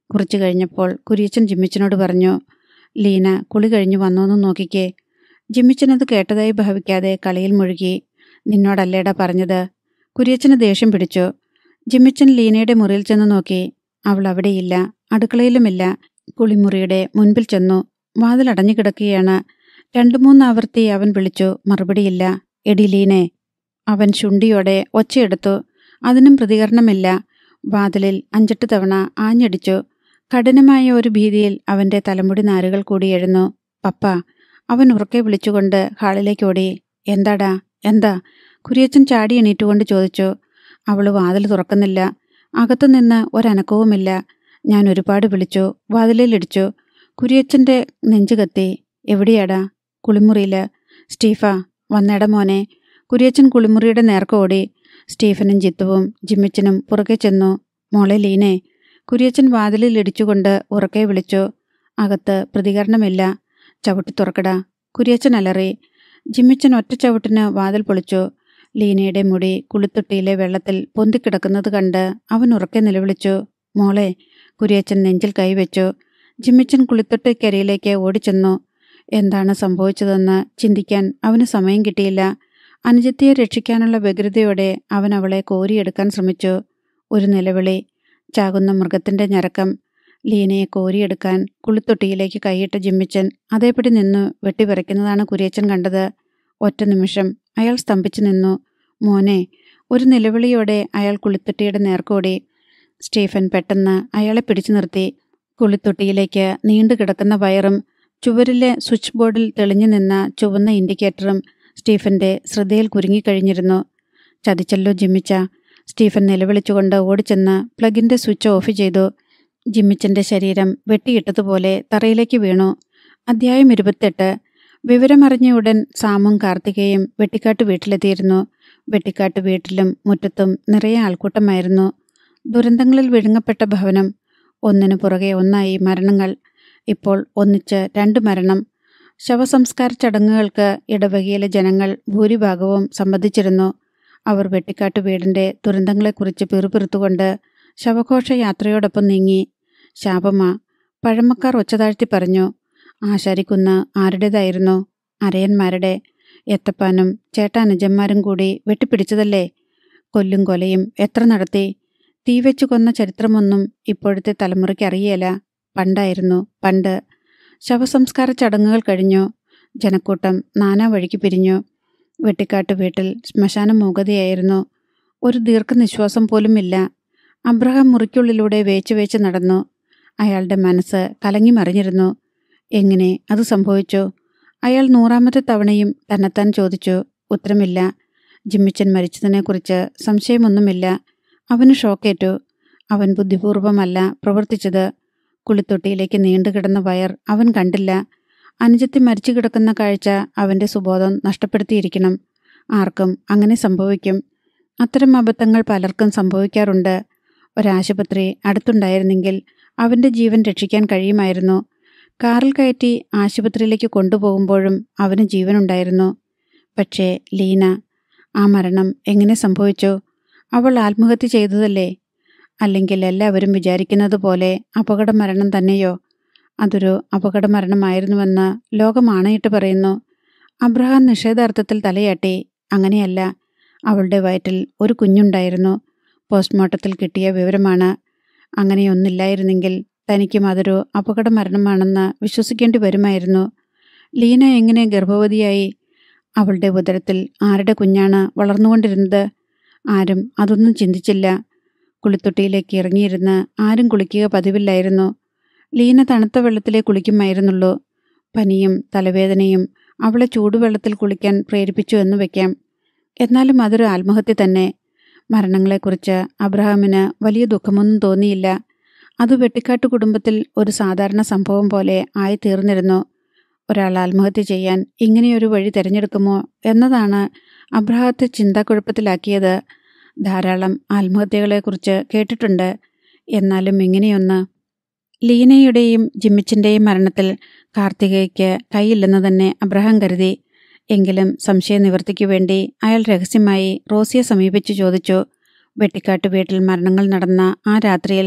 കുറച്ചു കഴിഞ്ഞപ്പോൾ കുര്യച്ചൻ ജിമ്മിച്ചനോട് പറഞ്ഞു ലീന കുളി കഴിഞ്ഞു വന്നോന്ന് നോക്കിക്കേ ജിമ്മിച്ചനത് കേട്ടതായി ഭാവിക്കാതെ കളിയിൽ മുഴുകി നിന്നോടല്ലേടാ പറഞ്ഞത് കുര്യച്ചന് ദേഷ്യം പിടിച്ചു ജിമ്മിച്ചൻ ലീനയുടെ മുറിയിൽ ചെന്ന് നോക്കി അവൾ അവിടെയില്ല അടുക്കളയിലുമില്ല കുളിമുറിയുടെ മുൻപിൽ ചെന്നു വാതിൽ അടഞ്ഞു കിടക്കുകയാണ് രണ്ടു മൂന്ന് ആവർത്തി അവൻ വിളിച്ചു മറുപടിയില്ല എടി ലീനെ അവൻ ശുണ്ടിയോടെ ഒച്ചയെടുത്തു അതിനും പ്രതികരണമില്ല വാതിലിൽ അഞ്ചെട്ട് തവണ ആഞ്ഞടിച്ചു കഠിനമായ ഒരു ഭീതിയിൽ അവന്റെ തലമുടി നാരുകൾ കൂടി എഴുന്നു പപ്പ അവൻ ഉറക്കെ വിളിച്ചുകൊണ്ട് ഹാളിലേക്ക് ഓടി എന്താടാ എന്താ കുരിയച്ചൻ ചാടി എണീറ്റുകൊണ്ട് ചോദിച്ചു അവള് വാതിൽ തുറക്കുന്നില്ല അകത്തുനിന്ന് ഒരനക്കവുമില്ല ഞാൻ ഒരുപാട് വിളിച്ചു വാതിലിലിടിച്ചു കുരിയച്ചന്റെ നെഞ്ചു കത്തി എവിടെയാടാ കുളിമുറിയില് സ്റ്റീഫ വന്നേട മോനെ കുരിയച്ചൻ കുളിമുറിയുടെ നേർക്ക് ഓടി സ്റ്റീഫനും ജിത്തുവും ജിമ്മിച്ചനും പുറകെ ചെന്നു മോളെ ലീനെ കുരിയച്ചൻ വാതിലിൽ ഇടിച്ചുകൊണ്ട് ഉറക്കെ വിളിച്ചു അകത്ത് പ്രതികരണമില്ല ചവിട്ടി തുറക്കടാ കുരിയച്ചൻ അലറി ജിമ്മിച്ചൻ ഒറ്റ ചവിട്ടിന് വാതിൽ പൊളിച്ചു ലീനയുടെ മുടി കുളിത്തൊട്ടിയിലെ വെള്ളത്തിൽ പൊന്തിക്കിടക്കുന്നത് കണ്ട് അവൻ ഉറക്കെ നിലവിളിച്ചു മോളെ കുരിയച്ചൻ നെഞ്ചിൽ കൈവച്ചു ജിമ്മിച്ചൻ കുളിത്തൊട്ടിക്കരിയിലേക്ക് ഓടിച്ചെന്നു എന്താണ് സംഭവിച്ചതെന്ന് ചിന്തിക്കാൻ അവന് സമയം കിട്ടിയില്ല അനുജത്തിയെ രക്ഷിക്കാനുള്ള വ്യഗ്രതയോടെ അവൻ അവളെ കോരിയെടുക്കാൻ ശ്രമിച്ചു ഒരു നിലവിളി ചാകുന്ന മൃഗത്തിന്റെ ഞരക്കം ലീനയെ കോരിയെടുക്കാൻ കുളിത്തൊട്ടിയിലേക്ക് കൈയിട്ട ജിമ്മിച്ചൻ അതേപടി നിന്നു വെട്ടിവിറയ്ക്കുന്നതാണ് കുരിയച്ചൻ കണ്ടത് ഒറ്റ നിമിഷം അയാൾ സ്തംഭിച്ചു നിന്നു മോനെ ഒരു നിലവിളിയോടെ അയാൾ കുളിത്തൊട്ടിയുടെ നേർക്കോടി സ്റ്റീഫൻ പെട്ടെന്ന് അയാളെ പിടിച്ചു നിർത്തി കുളിത്തൊട്ടിയിലേക്ക് നീണ്ടു കിടക്കുന്ന വയറും ചുവരിലെ സ്വിച്ച് ബോർഡിൽ തെളിഞ്ഞു നിന്ന ചുവന്ന ഇൻഡിക്കേറ്ററും സ്റ്റീഫന്റെ ശ്രദ്ധയിൽ കുരുങ്ങിക്കഴിഞ്ഞിരുന്നു ചതിച്ചല്ലോ ജിമ്മിച്ച സ്റ്റീഫൻ നിലവിളിച്ചുകൊണ്ട് ഓടിച്ചെന്ന് പ്ലഗിന്റെ സ്വിച്ച് ഓഫ് ചെയ്തു ജിമ്മിച്ചന്റെ ശരീരം വെട്ടിയിട്ടതുപോലെ തറയിലേക്ക് വീണു അധ്യായം ഇരുപത്തെട്ട് വിവരമറിഞ്ഞ ഉടൻ സാമും കാർത്തികയും വെട്ടിക്കാട്ട് വീട്ടിലെത്തിയിരുന്നു വെട്ടിക്കാട്ട് വീട്ടിലും മുറ്റത്തും നിറയെ ആൾക്കൂട്ടമായിരുന്നു ദുരന്തങ്ങളിൽ വിഴുങ്ങപ്പെട്ട ഭവനം ഒന്നിനു പുറകെ ഒന്നായി മരണങ്ങൾ ഇപ്പോൾ ഒന്നിച്ച് രണ്ട് മരണം ശവസംസ്കാര ചടങ്ങുകൾക്ക് ഇടവകയിലെ ജനങ്ങൾ ഭൂരിഭാഗവും സംബന്ധിച്ചിരുന്നു അവർ വെട്ടിക്കാട്ട് വീടിന്റെ ദുരന്തങ്ങളെക്കുറിച്ച് പിറുപിറുത്തുകൊണ്ട് ശവഘോഷയാത്രയോടൊപ്പം നീങ്ങി ശാപമാ പഴമക്കാർ ഒച്ചതാഴ്ത്തി പറഞ്ഞു ആശാരിക്കുന്ന് ആരുടേതായിരുന്നു അരയന്മാരുടെ എത്തപ്പാനും ചേട്ടാനുജന്മാരും കൂടി വെട്ടിപ്പിടിച്ചതല്ലേ കൊല്ലും കൊലയും എത്ര നടത്തി തീ വെച്ചു കൊന്ന ചരിത്രമൊന്നും ഇപ്പോഴത്തെ തലമുറയ്ക്ക് അറിയേല പണ്ടായിരുന്നു പണ്ട് ശവസംസ്കാര ചടങ്ങുകൾ കഴിഞ്ഞു ജനക്കൂട്ടം നാനാ വഴിക്ക് പിരിഞ്ഞു വെട്ടിക്കാട്ട് വീട്ടിൽ ശ്മശാനം മൂകതയായിരുന്നു ഒരു ദീർഘനിശ്വാസം പോലുമില്ല അബ്രഹാം മുറിക്കുള്ളിലൂടെ വേച്ചു വേച്ച് നടന്നു അയാളുടെ മനസ്സ് കലങ്ങി മറിഞ്ഞിരുന്നു എങ്ങനെ അത് സംഭവിച്ചു അയാൾ നൂറാമത്തെ തവണയും തന്നെത്താൻ ചോദിച്ചു ഉത്തരമില്ല ജിമ്മിച്ചൻ മരിച്ചതിനെക്കുറിച്ച് സംശയമൊന്നുമില്ല അവന് ഷോക്കേറ്റു അവൻ ബുദ്ധിപൂർവമല്ല പ്രവർത്തിച്ചത് കുളിത്തൊട്ടിയിലേക്ക് നീണ്ടുകിടന്ന വയർ അവൻ കണ്ടില്ല അനുജത്തി മരിച്ചു കിടക്കുന്ന കാഴ്ച അവന്റെ സുബോധം നഷ്ടപ്പെടുത്തിയിരിക്കണം ആർക്കും അങ്ങനെ സംഭവിക്കും അത്തരം അബദ്ധങ്ങൾ പലർക്കും സംഭവിക്കാറുണ്ട് ഒരാശുപത്രി അടുത്തുണ്ടായിരുന്നെങ്കിൽ അവന്റെ ജീവൻ രക്ഷിക്കാൻ കഴിയുമായിരുന്നു കാറിൽ കയറ്റി ആശുപത്രിയിലേക്ക് കൊണ്ടുപോകുമ്പോഴും അവന് ജീവനുണ്ടായിരുന്നു പക്ഷേ ലീന ആ മരണം എങ്ങനെ സംഭവിച്ചു അവൾ ആത്മഹത്യ ചെയ്തതല്ലേ അല്ലെങ്കിൽ എല്ലാവരും വിചാരിക്കുന്നത് പോലെ അപകട മരണം തന്നെയോ അതൊരു അപകട മരണമായിരുന്നുവെന്ന് ലോകം ആണയിട്ട് പറയുന്നു അബ്രഹാം നിഷേധാർത്ഥത്തിൽ തലയാട്ടി അങ്ങനെയല്ല അവളുടെ വയറ്റിൽ ഒരു കുഞ്ഞുണ്ടായിരുന്നു പോസ്റ്റ്മോർട്ടത്തിൽ കിട്ടിയ വിവരമാണ് അങ്ങനെയൊന്നില്ലായിരുന്നെങ്കിൽ തനിക്കും അതൊരു അപകട മരണമാണെന്ന് വിശ്വസിക്കേണ്ടി വരുമായിരുന്നു ലീന എങ്ങനെ ഗർഭവതിയായി അവളുടെ ഉദരത്തിൽ ആരുടെ കുഞ്ഞാണ് വളർന്നുകൊണ്ടിരുന്നത് ആരും അതൊന്നും ചിന്തിച്ചില്ല കുളിത്തൊട്ടിയിലേക്ക് ഇറങ്ങിയിരുന്ന് ആരും കുളിക്കുക പതിവില്ലായിരുന്നു ലീന തണുത്ത വെള്ളത്തിലേ കുളിക്കുമായിരുന്നുള്ളൂ പനിയും തലവേദനയും അവളെ ചൂടുവെള്ളത്തിൽ കുളിക്കാൻ പ്രേരിപ്പിച്ചു എന്ന് വെക്കാം എന്നാലും അതൊരു ആത്മഹത്യ തന്നെ മരണങ്ങളെക്കുറിച്ച് അബ്രഹാമിന് വലിയ ദുഃഖമൊന്നും തോന്നിയില്ല അത് വെട്ടിക്കാട്ട് കുടുംബത്തിൽ ഒരു സാധാരണ സംഭവം പോലെ ആയി തീർന്നിരുന്നു ഒരാൾ ആത്മഹത്യ ചെയ്യാൻ ഇങ്ങനെയൊരു വഴി തിരഞ്ഞെടുക്കുമോ എന്നതാണ് അബ്രഹത്തെ ചിന്താക്കുഴപ്പത്തിലാക്കിയത് ധാരാളം ആത്മഹത്യകളെക്കുറിച്ച് കേട്ടിട്ടുണ്ട് എന്നാലും ഇങ്ങനെയൊന്ന് ലീനയുടെയും ജിമ്മിച്ചിൻ്റെയും മരണത്തിൽ കാർത്തികയ്ക്ക് കൈയില്ലെന്ന് തന്നെ അബ്രഹാം കരുതി എങ്കിലും സംശയനിവൃത്തിക്കു വേണ്ടി അയാൾ രഹസ്യമായി റോസിയെ സമീപിച്ചു ചോദിച്ചു വെട്ടിക്കാട്ട് വീട്ടിൽ മരണങ്ങൾ നടന്ന ആ രാത്രിയിൽ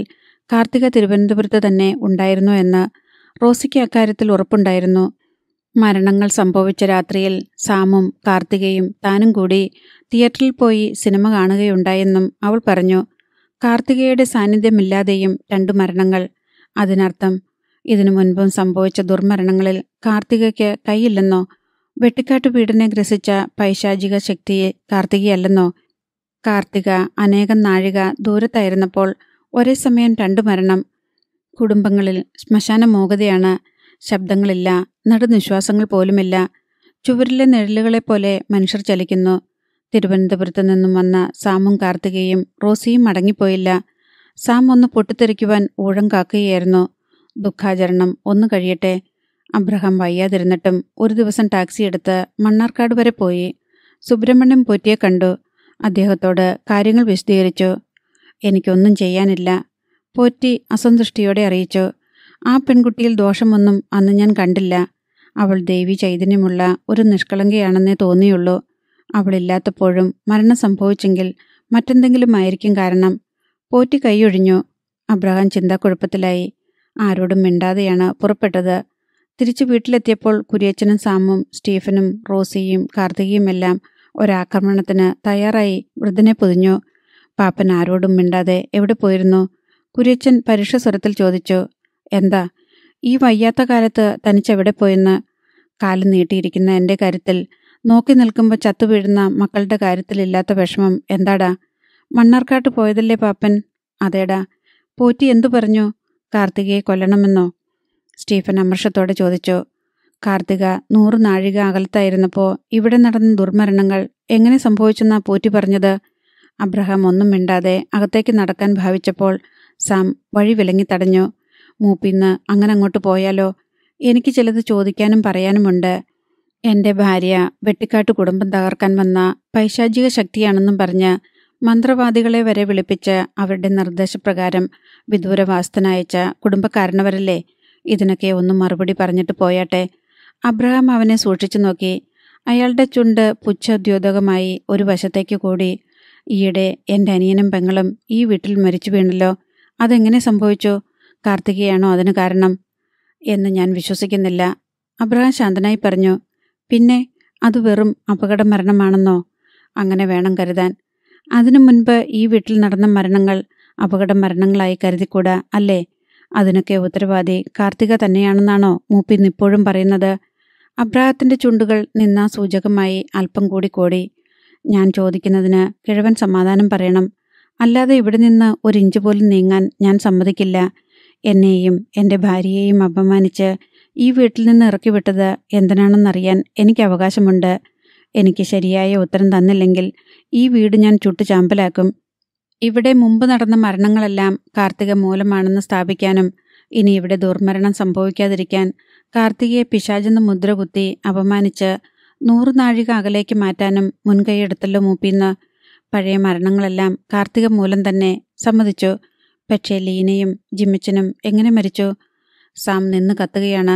കാർത്തിക തിരുവനന്തപുരത്ത് തന്നെ ഉണ്ടായിരുന്നു എന്ന് റോസിക്ക് അക്കാര്യത്തിൽ ഉറപ്പുണ്ടായിരുന്നു മരണങ്ങൾ സംഭവിച്ച രാത്രിയിൽ സാമും കാർത്തികയും താനും കൂടി തിയേറ്ററിൽ പോയി സിനിമ കാണുകയുണ്ടായെന്നും അവൾ പറഞ്ഞു കാർത്തികയുടെ സാന്നിധ്യമില്ലാതെയും രണ്ടു മരണങ്ങൾ അതിനർത്ഥം ഇതിനു മുൻപും സംഭവിച്ച ദുർമരണങ്ങളിൽ കാർത്തികയ്ക്ക് കൈയില്ലെന്നോ വെട്ടിക്കാട്ടു വീടിനെ ഗ്രസിച്ച പൈശാചിക ശക്തിയെ കാർത്തികയല്ലെന്നോ കാർത്തിക അനേകം നാഴിക ദൂരത്തായിരുന്നപ്പോൾ ഒരേ സമയം രണ്ടു മരണം കുടുംബങ്ങളിൽ ശ്മശാന മൂകതയാണ് ശബ്ദങ്ങളില്ല നടുനിശ്വാസങ്ങൾ പോലുമില്ല ചുവരിലെ നിഴലുകളെപ്പോലെ മനുഷ്യർ ചലിക്കുന്നു തിരുവനന്തപുരത്ത് നിന്നും വന്ന സാമും കാർത്തികയും റോസിയും മടങ്ങിപ്പോയില്ല സാം ഒന്ന് പൊട്ടിത്തെറിക്കുവാൻ ഊഴം കാക്കുകയായിരുന്നു ദുഃഖാചരണം ഒന്ന് കഴിയട്ടെ അബ്രഹാം വയ്യാതിരുന്നിട്ടും ഒരു ദിവസം ടാക്സി എടുത്ത് മണ്ണാർക്കാട് വരെ പോയി സുബ്രഹ്മണ്യം പോറ്റിയെ കണ്ടു അദ്ദേഹത്തോട് കാര്യങ്ങൾ വിശദീകരിച്ചു എനിക്കൊന്നും ചെയ്യാനില്ല പോറ്റി അസന്തുഷ്ടിയോടെ അറിയിച്ചു ആ പെൺകുട്ടിയിൽ ദോഷമൊന്നും അന്ന് ഞാൻ കണ്ടില്ല അവൾ ദേവി ചൈതന്യമുള്ള ഒരു നിഷ്കളങ്കയാണെന്നേ തോന്നിയുള്ളൂ അവളില്ലാത്തപ്പോഴും മരണം സംഭവിച്ചെങ്കിൽ മറ്റെന്തെങ്കിലും ആയിരിക്കും കാരണം പോറ്റി കൈയൊഴിഞ്ഞു അബ്രഹാം ചിന്താക്കുഴപ്പത്തിലായി ആരോടും മിണ്ടാതെയാണ് പുറപ്പെട്ടത് തിരിച്ചു വീട്ടിലെത്തിയപ്പോൾ കുരിയച്ചനും സാമും സ്റ്റീഫനും റോസിയും കാർത്തികയുമെല്ലാം ഒരാക്രമണത്തിന് തയ്യാറായി വൃദ്ധനെ പൊതിഞ്ഞു പാപ്പൻ ആരോടും മിണ്ടാതെ എവിടെ പോയിരുന്നു കുരിയച്ചൻ പരുഷ സ്വരത്തിൽ ചോദിച്ചു എന്താ ഈ വയ്യാത്ത കാലത്ത് തനിച്ചെവിടെ പോയെന്ന് കാല് നീട്ടിയിരിക്കുന്ന എൻ്റെ കാര്യത്തിൽ നോക്കി നിൽക്കുമ്പോൾ ചത്തുവീഴുന്ന മക്കളുടെ കാര്യത്തിലില്ലാത്ത വിഷമം എന്താടാ മണ്ണാർക്കാട്ട് പോയതല്ലേ പാപ്പൻ അതേടാ പോറ്റി എന്തു പറഞ്ഞു കാർത്തികയെ കൊല്ലണമെന്നോ സ്റ്റീഫൻ അമർഷത്തോടെ ചോദിച്ചു കാർത്തിക നൂറ് നാഴിക അകലത്തായിരുന്നപ്പോൾ ഇവിടെ നടന്ന ദുർമരണങ്ങൾ എങ്ങനെ സംഭവിച്ചെന്നാ പോറ്റി പറഞ്ഞത് അബ്രഹാം ഒന്നും മിണ്ടാതെ അകത്തേക്ക് നടക്കാൻ ഭാവിച്ചപ്പോൾ സാം വഴി വിലങ്ങി തടഞ്ഞു മൂപ്പിന്ന് അങ്ങനെ അങ്ങോട്ട് പോയാലോ എനിക്ക് ചിലത് ചോദിക്കാനും പറയാനുമുണ്ട് എൻ്റെ ഭാര്യ വെട്ടിക്കാട്ട് കുടുംബം തകർക്കാൻ വന്ന പൈശാചിക ശക്തിയാണെന്നും പറഞ്ഞ് മന്ത്രവാദികളെ വരെ വിളിപ്പിച്ച് അവരുടെ നിർദ്ദേശപ്രകാരം വിദൂരവാസത്തിനയച്ച കുടുംബക്കാരനവരല്ലേ ഇതിനൊക്കെ ഒന്നും മറുപടി പറഞ്ഞിട്ട് പോയാട്ടെ അബ്രഹാം അവനെ സൂക്ഷിച്ചു നോക്കി അയാളുടെ ചുണ്ട് പുച്ഛദ്യോതകമായി ഒരു വശത്തേക്ക് കൂടി ഈയിടെ എൻ്റെ അനിയനും പെങ്ങളും ഈ വീട്ടിൽ മരിച്ചു വീണല്ലോ അതെങ്ങനെ സംഭവിച്ചു കാർത്തികയാണോ അതിന് കാരണം എന്ന് ഞാൻ വിശ്വസിക്കുന്നില്ല അബ്രഹാം ശാന്തനായി പറഞ്ഞു പിന്നെ അത് വെറും അപകട മരണമാണെന്നോ അങ്ങനെ വേണം കരുതാൻ അതിനു മുൻപ് ഈ വീട്ടിൽ നടന്ന മരണങ്ങൾ അപകട മരണങ്ങളായി കരുതിക്കൂടാ അല്ലേ അതിനൊക്കെ ഉത്തരവാദി കാർത്തിക തന്നെയാണെന്നാണോ മൂപ്പിന്ന് ഇപ്പോഴും പറയുന്നത് അബ്രാഹത്തിന്റെ ചുണ്ടുകൾ നിന്നാ സൂചകമായി അല്പം കൂടി കോടി ഞാൻ ചോദിക്കുന്നതിന് കിഴവൻ സമാധാനം പറയണം അല്ലാതെ ഇവിടെ നിന്ന് ഒരു ഇഞ്ച് പോലും നീങ്ങാൻ ഞാൻ സമ്മതിക്കില്ല എന്നെയും എൻ്റെ ഭാര്യയെയും അപമാനിച്ച് ഈ വീട്ടിൽ നിന്ന് ഇറക്കി വിട്ടത് എന്തിനാണെന്നറിയാൻ എനിക്ക് അവകാശമുണ്ട് എനിക്ക് ശരിയായ ഉത്തരം തന്നില്ലെങ്കിൽ ഈ വീട് ഞാൻ ചുട്ടു ചാമ്പലാക്കും ഇവിടെ മുമ്പ് നടന്ന മരണങ്ങളെല്ലാം കാർത്തിക മൂലമാണെന്ന് സ്ഥാപിക്കാനും ഇനി ഇവിടെ ദുർമരണം സംഭവിക്കാതിരിക്കാൻ കാർത്തികയെ പിശാചെന്ന് മുദ്ര കുത്തി അപമാനിച്ച് നൂറ് നാഴിക അകലേക്ക് മാറ്റാനും മുൻകൈയെടുത്തല്ലോ മൂപ്പിന്ന് പഴയ മരണങ്ങളെല്ലാം കാർത്തിക മൂലം തന്നെ സമ്മതിച്ചു പക്ഷേ ലീനയും ജിമ്മച്ചനും എങ്ങനെ മരിച്ചു സാം നിന്ന് കത്തുകയാണ്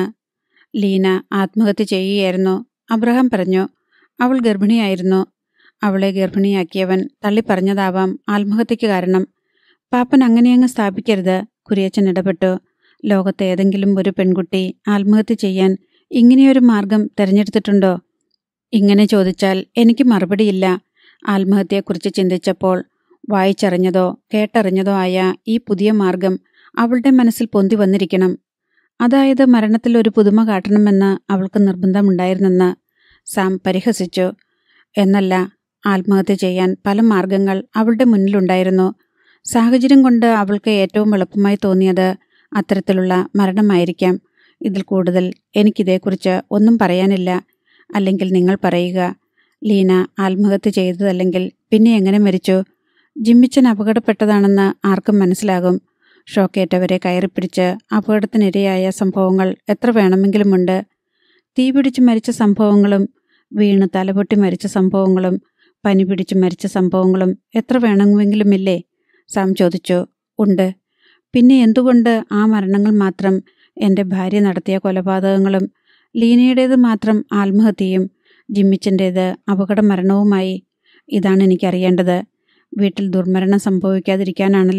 ലീന ആത്മഹത്യ ചെയ്യുകയായിരുന്നു അബ്രഹാം പറഞ്ഞു അവൾ ഗർഭിണിയായിരുന്നു അവളെ ഗർഭിണിയാക്കിയവൻ തള്ളിപ്പറഞ്ഞതാവാം ആത്മഹത്യക്ക് കാരണം പാപ്പൻ അങ്ങനെയങ്ങ് സ്ഥാപിക്കരുത് കുരിയച്ചൻ ഇടപെട്ടു ലോകത്തെ ഏതെങ്കിലും ഒരു പെൺകുട്ടി ആത്മഹത്യ ചെയ്യാൻ ഇങ്ങനെയൊരു മാർഗം തിരഞ്ഞെടുത്തിട്ടുണ്ടോ ഇങ്ങനെ ചോദിച്ചാൽ എനിക്ക് മറുപടിയില്ല ആത്മഹത്യയെക്കുറിച്ച് ചിന്തിച്ചപ്പോൾ വായിച്ചറിഞ്ഞതോ കേട്ടറിഞ്ഞതോ ആയ ഈ പുതിയ മാർഗം അവളുടെ മനസ്സിൽ പൊന്തി വന്നിരിക്കണം അതായത് മരണത്തിൽ ഒരു പുതുമ കാട്ടണമെന്ന് അവൾക്ക് നിർബന്ധമുണ്ടായിരുന്നെന്ന് സാം പരിഹസിച്ചു എന്നല്ല ആത്മഹത്യ ചെയ്യാൻ പല മാർഗങ്ങൾ അവളുടെ മുന്നിലുണ്ടായിരുന്നു സാഹചര്യം കൊണ്ട് അവൾക്ക് ഏറ്റവും എളുപ്പമായി തോന്നിയത് അത്തരത്തിലുള്ള മരണമായിരിക്കാം ഇതിൽ കൂടുതൽ എനിക്കിതേക്കുറിച്ച് ഒന്നും പറയാനില്ല അല്ലെങ്കിൽ നിങ്ങൾ പറയുക ലീന ആത്മഹത്യ ചെയ്തതല്ലെങ്കിൽ പിന്നെ എങ്ങനെ മരിച്ചു ജിമ്മിച്ചൻ അപകടപ്പെട്ടതാണെന്ന് ആർക്കും മനസ്സിലാകും ഷോക്കേറ്റവരെ കയറിപ്പിടിച്ച് അപകടത്തിനിരയായ സംഭവങ്ങൾ എത്ര വേണമെങ്കിലുമുണ്ട് തീപിടിച്ച് മരിച്ച സംഭവങ്ങളും വീണ് തലപൊട്ടി മരിച്ച സംഭവങ്ങളും പനി പിടിച്ച് മരിച്ച സംഭവങ്ങളും എത്ര വേണമെങ്കിലുമില്ലേ സാം ചോദിച്ചു ഉണ്ട് പിന്നെ എന്തുകൊണ്ട് ആ മരണങ്ങൾ മാത്രം എൻ്റെ ഭാര്യ നടത്തിയ കൊലപാതകങ്ങളും ലീനയുടേത് മാത്രം ആത്മഹത്യയും ജിമ്മിച്ചൻ്റേത് അപകട മരണവുമായി ഇതാണ് എനിക്കറിയേണ്ടത് വീട്ടിൽ ദുർമരണം സംഭവിക്കാതിരിക്കാനാണല്ലോ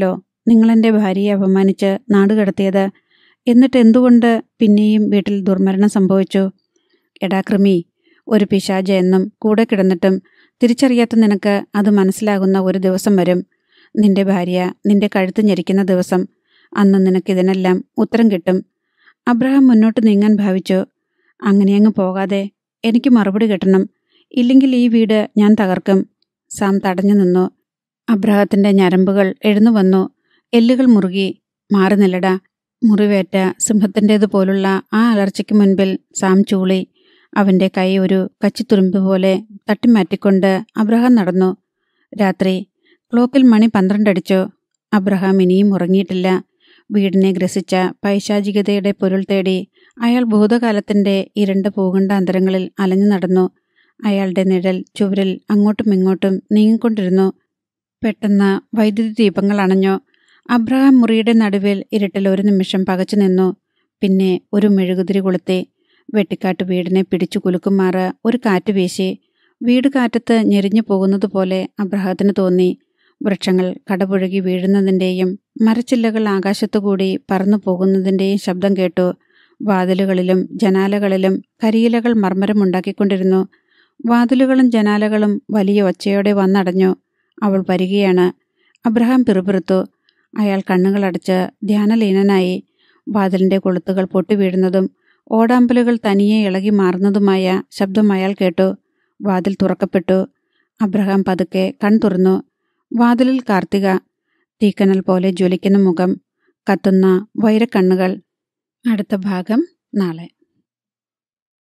നിങ്ങളെൻ്റെ ഭാര്യയെ അപമാനിച്ച് നാടുകടത്തിയത് എന്നിട്ട് എന്തുകൊണ്ട് പിന്നെയും വീട്ടിൽ ദുർമരണം സംഭവിച്ചു എടാ കൃമി ഒരു പിശാച എന്നും കൂടെ കിടന്നിട്ടും തിരിച്ചറിയാത്ത നിനക്ക് അത് മനസ്സിലാകുന്ന ഒരു ദിവസം വരും നിന്റെ ഭാര്യ നിന്റെ കഴുത്ത് ഞെരിക്കുന്ന ദിവസം അന്ന് നിനക്കിതിനെല്ലാം ഉത്തരം കിട്ടും അബ്രഹാം മുന്നോട്ട് നീങ്ങാൻ ഭാവിച്ചു അങ്ങനെയങ്ങ് പോകാതെ എനിക്ക് മറുപടി കിട്ടണം ഇല്ലെങ്കിൽ ഈ വീട് ഞാൻ തകർക്കും സാം തടഞ്ഞു നിന്നു അബ്രഹത്തിന്റെ ഞരമ്പുകൾ എഴുന്നു വന്നു എല്ലുകൾ മുറുകി മാറി നില്ലട മുറിവേറ്റ സിംഹത്തിൻ്റേതുപോലുള്ള ആ അലർച്ചയ്ക്ക് മുൻപിൽ സാം ചൂളി അവന്റെ കൈ ഒരു കച്ചിത്തുരുമ്പ് പോലെ തട്ടിമാറ്റിക്കൊണ്ട് അബ്രഹാം നടന്നു രാത്രി ക്ലോക്കിൽ മണി പന്ത്രണ്ടടിച്ചു അബ്രഹാം ഇനിയും ഉറങ്ങിയിട്ടില്ല വീടിനെ ഗ്രസിച്ച പൈശാചികതയുടെ പൊരുൾ തേടി അയാൾ ഭൂതകാലത്തിന്റെ ഇരുണ്ട പൂകണ്ട അന്തരങ്ങളിൽ അലഞ്ഞു നടന്നു അയാളുടെ നിഴൽ ചുവരിൽ അങ്ങോട്ടും ഇങ്ങോട്ടും നീങ്ങിക്കൊണ്ടിരുന്നു പെട്ടെന്ന് വൈദ്യുതി ദീപങ്ങൾ അണഞ്ഞു അബ്രഹാം മുറിയുടെ നടുവിൽ ഇരുട്ടിൽ ഒരു നിമിഷം പകച്ചു നിന്നു പിന്നെ ഒരു മെഴുകുതിരി കൊളുത്തി വെട്ടിക്കാട്ട് വീടിനെ പിടിച്ചു കുലുക്കുമാറ് ഒരു കാറ്റ് വീശി വീട് കാറ്റത്ത് ഞെരിഞ്ഞു പോകുന്നത് പോലെ അബ്രഹത്തിന് തോന്നി വൃക്ഷങ്ങൾ കടപുഴകി വീഴുന്നതിൻ്റെയും മരച്ചില്ലകൾ ആകാശത്തുകൂടി പറന്നു പോകുന്നതിൻ്റെയും ശബ്ദം കേട്ടു വാതിലുകളിലും ജനാലകളിലും കരിയിലകൾ മർമ്മരമുണ്ടാക്കിക്കൊണ്ടിരുന്നു വാതിലുകളും ജനാലകളും വലിയ ഒച്ചയോടെ വന്നടഞ്ഞു അവൾ വരികയാണ് അബ്രഹാം പിറുപിറുത്തു അയാൾ കണ്ണുകളടച്ച് ധ്യാനലീനനായി വാതിലിന്റെ കൊളുത്തുകൾ പൊട്ടിവീഴുന്നതും ഓടാമ്പലുകൾ തനിയെ ഇളകി മാറുന്നതുമായ ശബ്ദം അയാൾ കേട്ടു വാതിൽ തുറക്കപ്പെട്ടു അബ്രഹാം പതുക്കെ കൺ തുറന്നു വാതിലിൽ കാർത്തിക തീക്കനൽ പോലെ ജ്വലിക്കുന്ന മുഖം കത്തുന്ന വൈരക്കണ്ണുകൾ അടുത്ത ഭാഗം നാളെ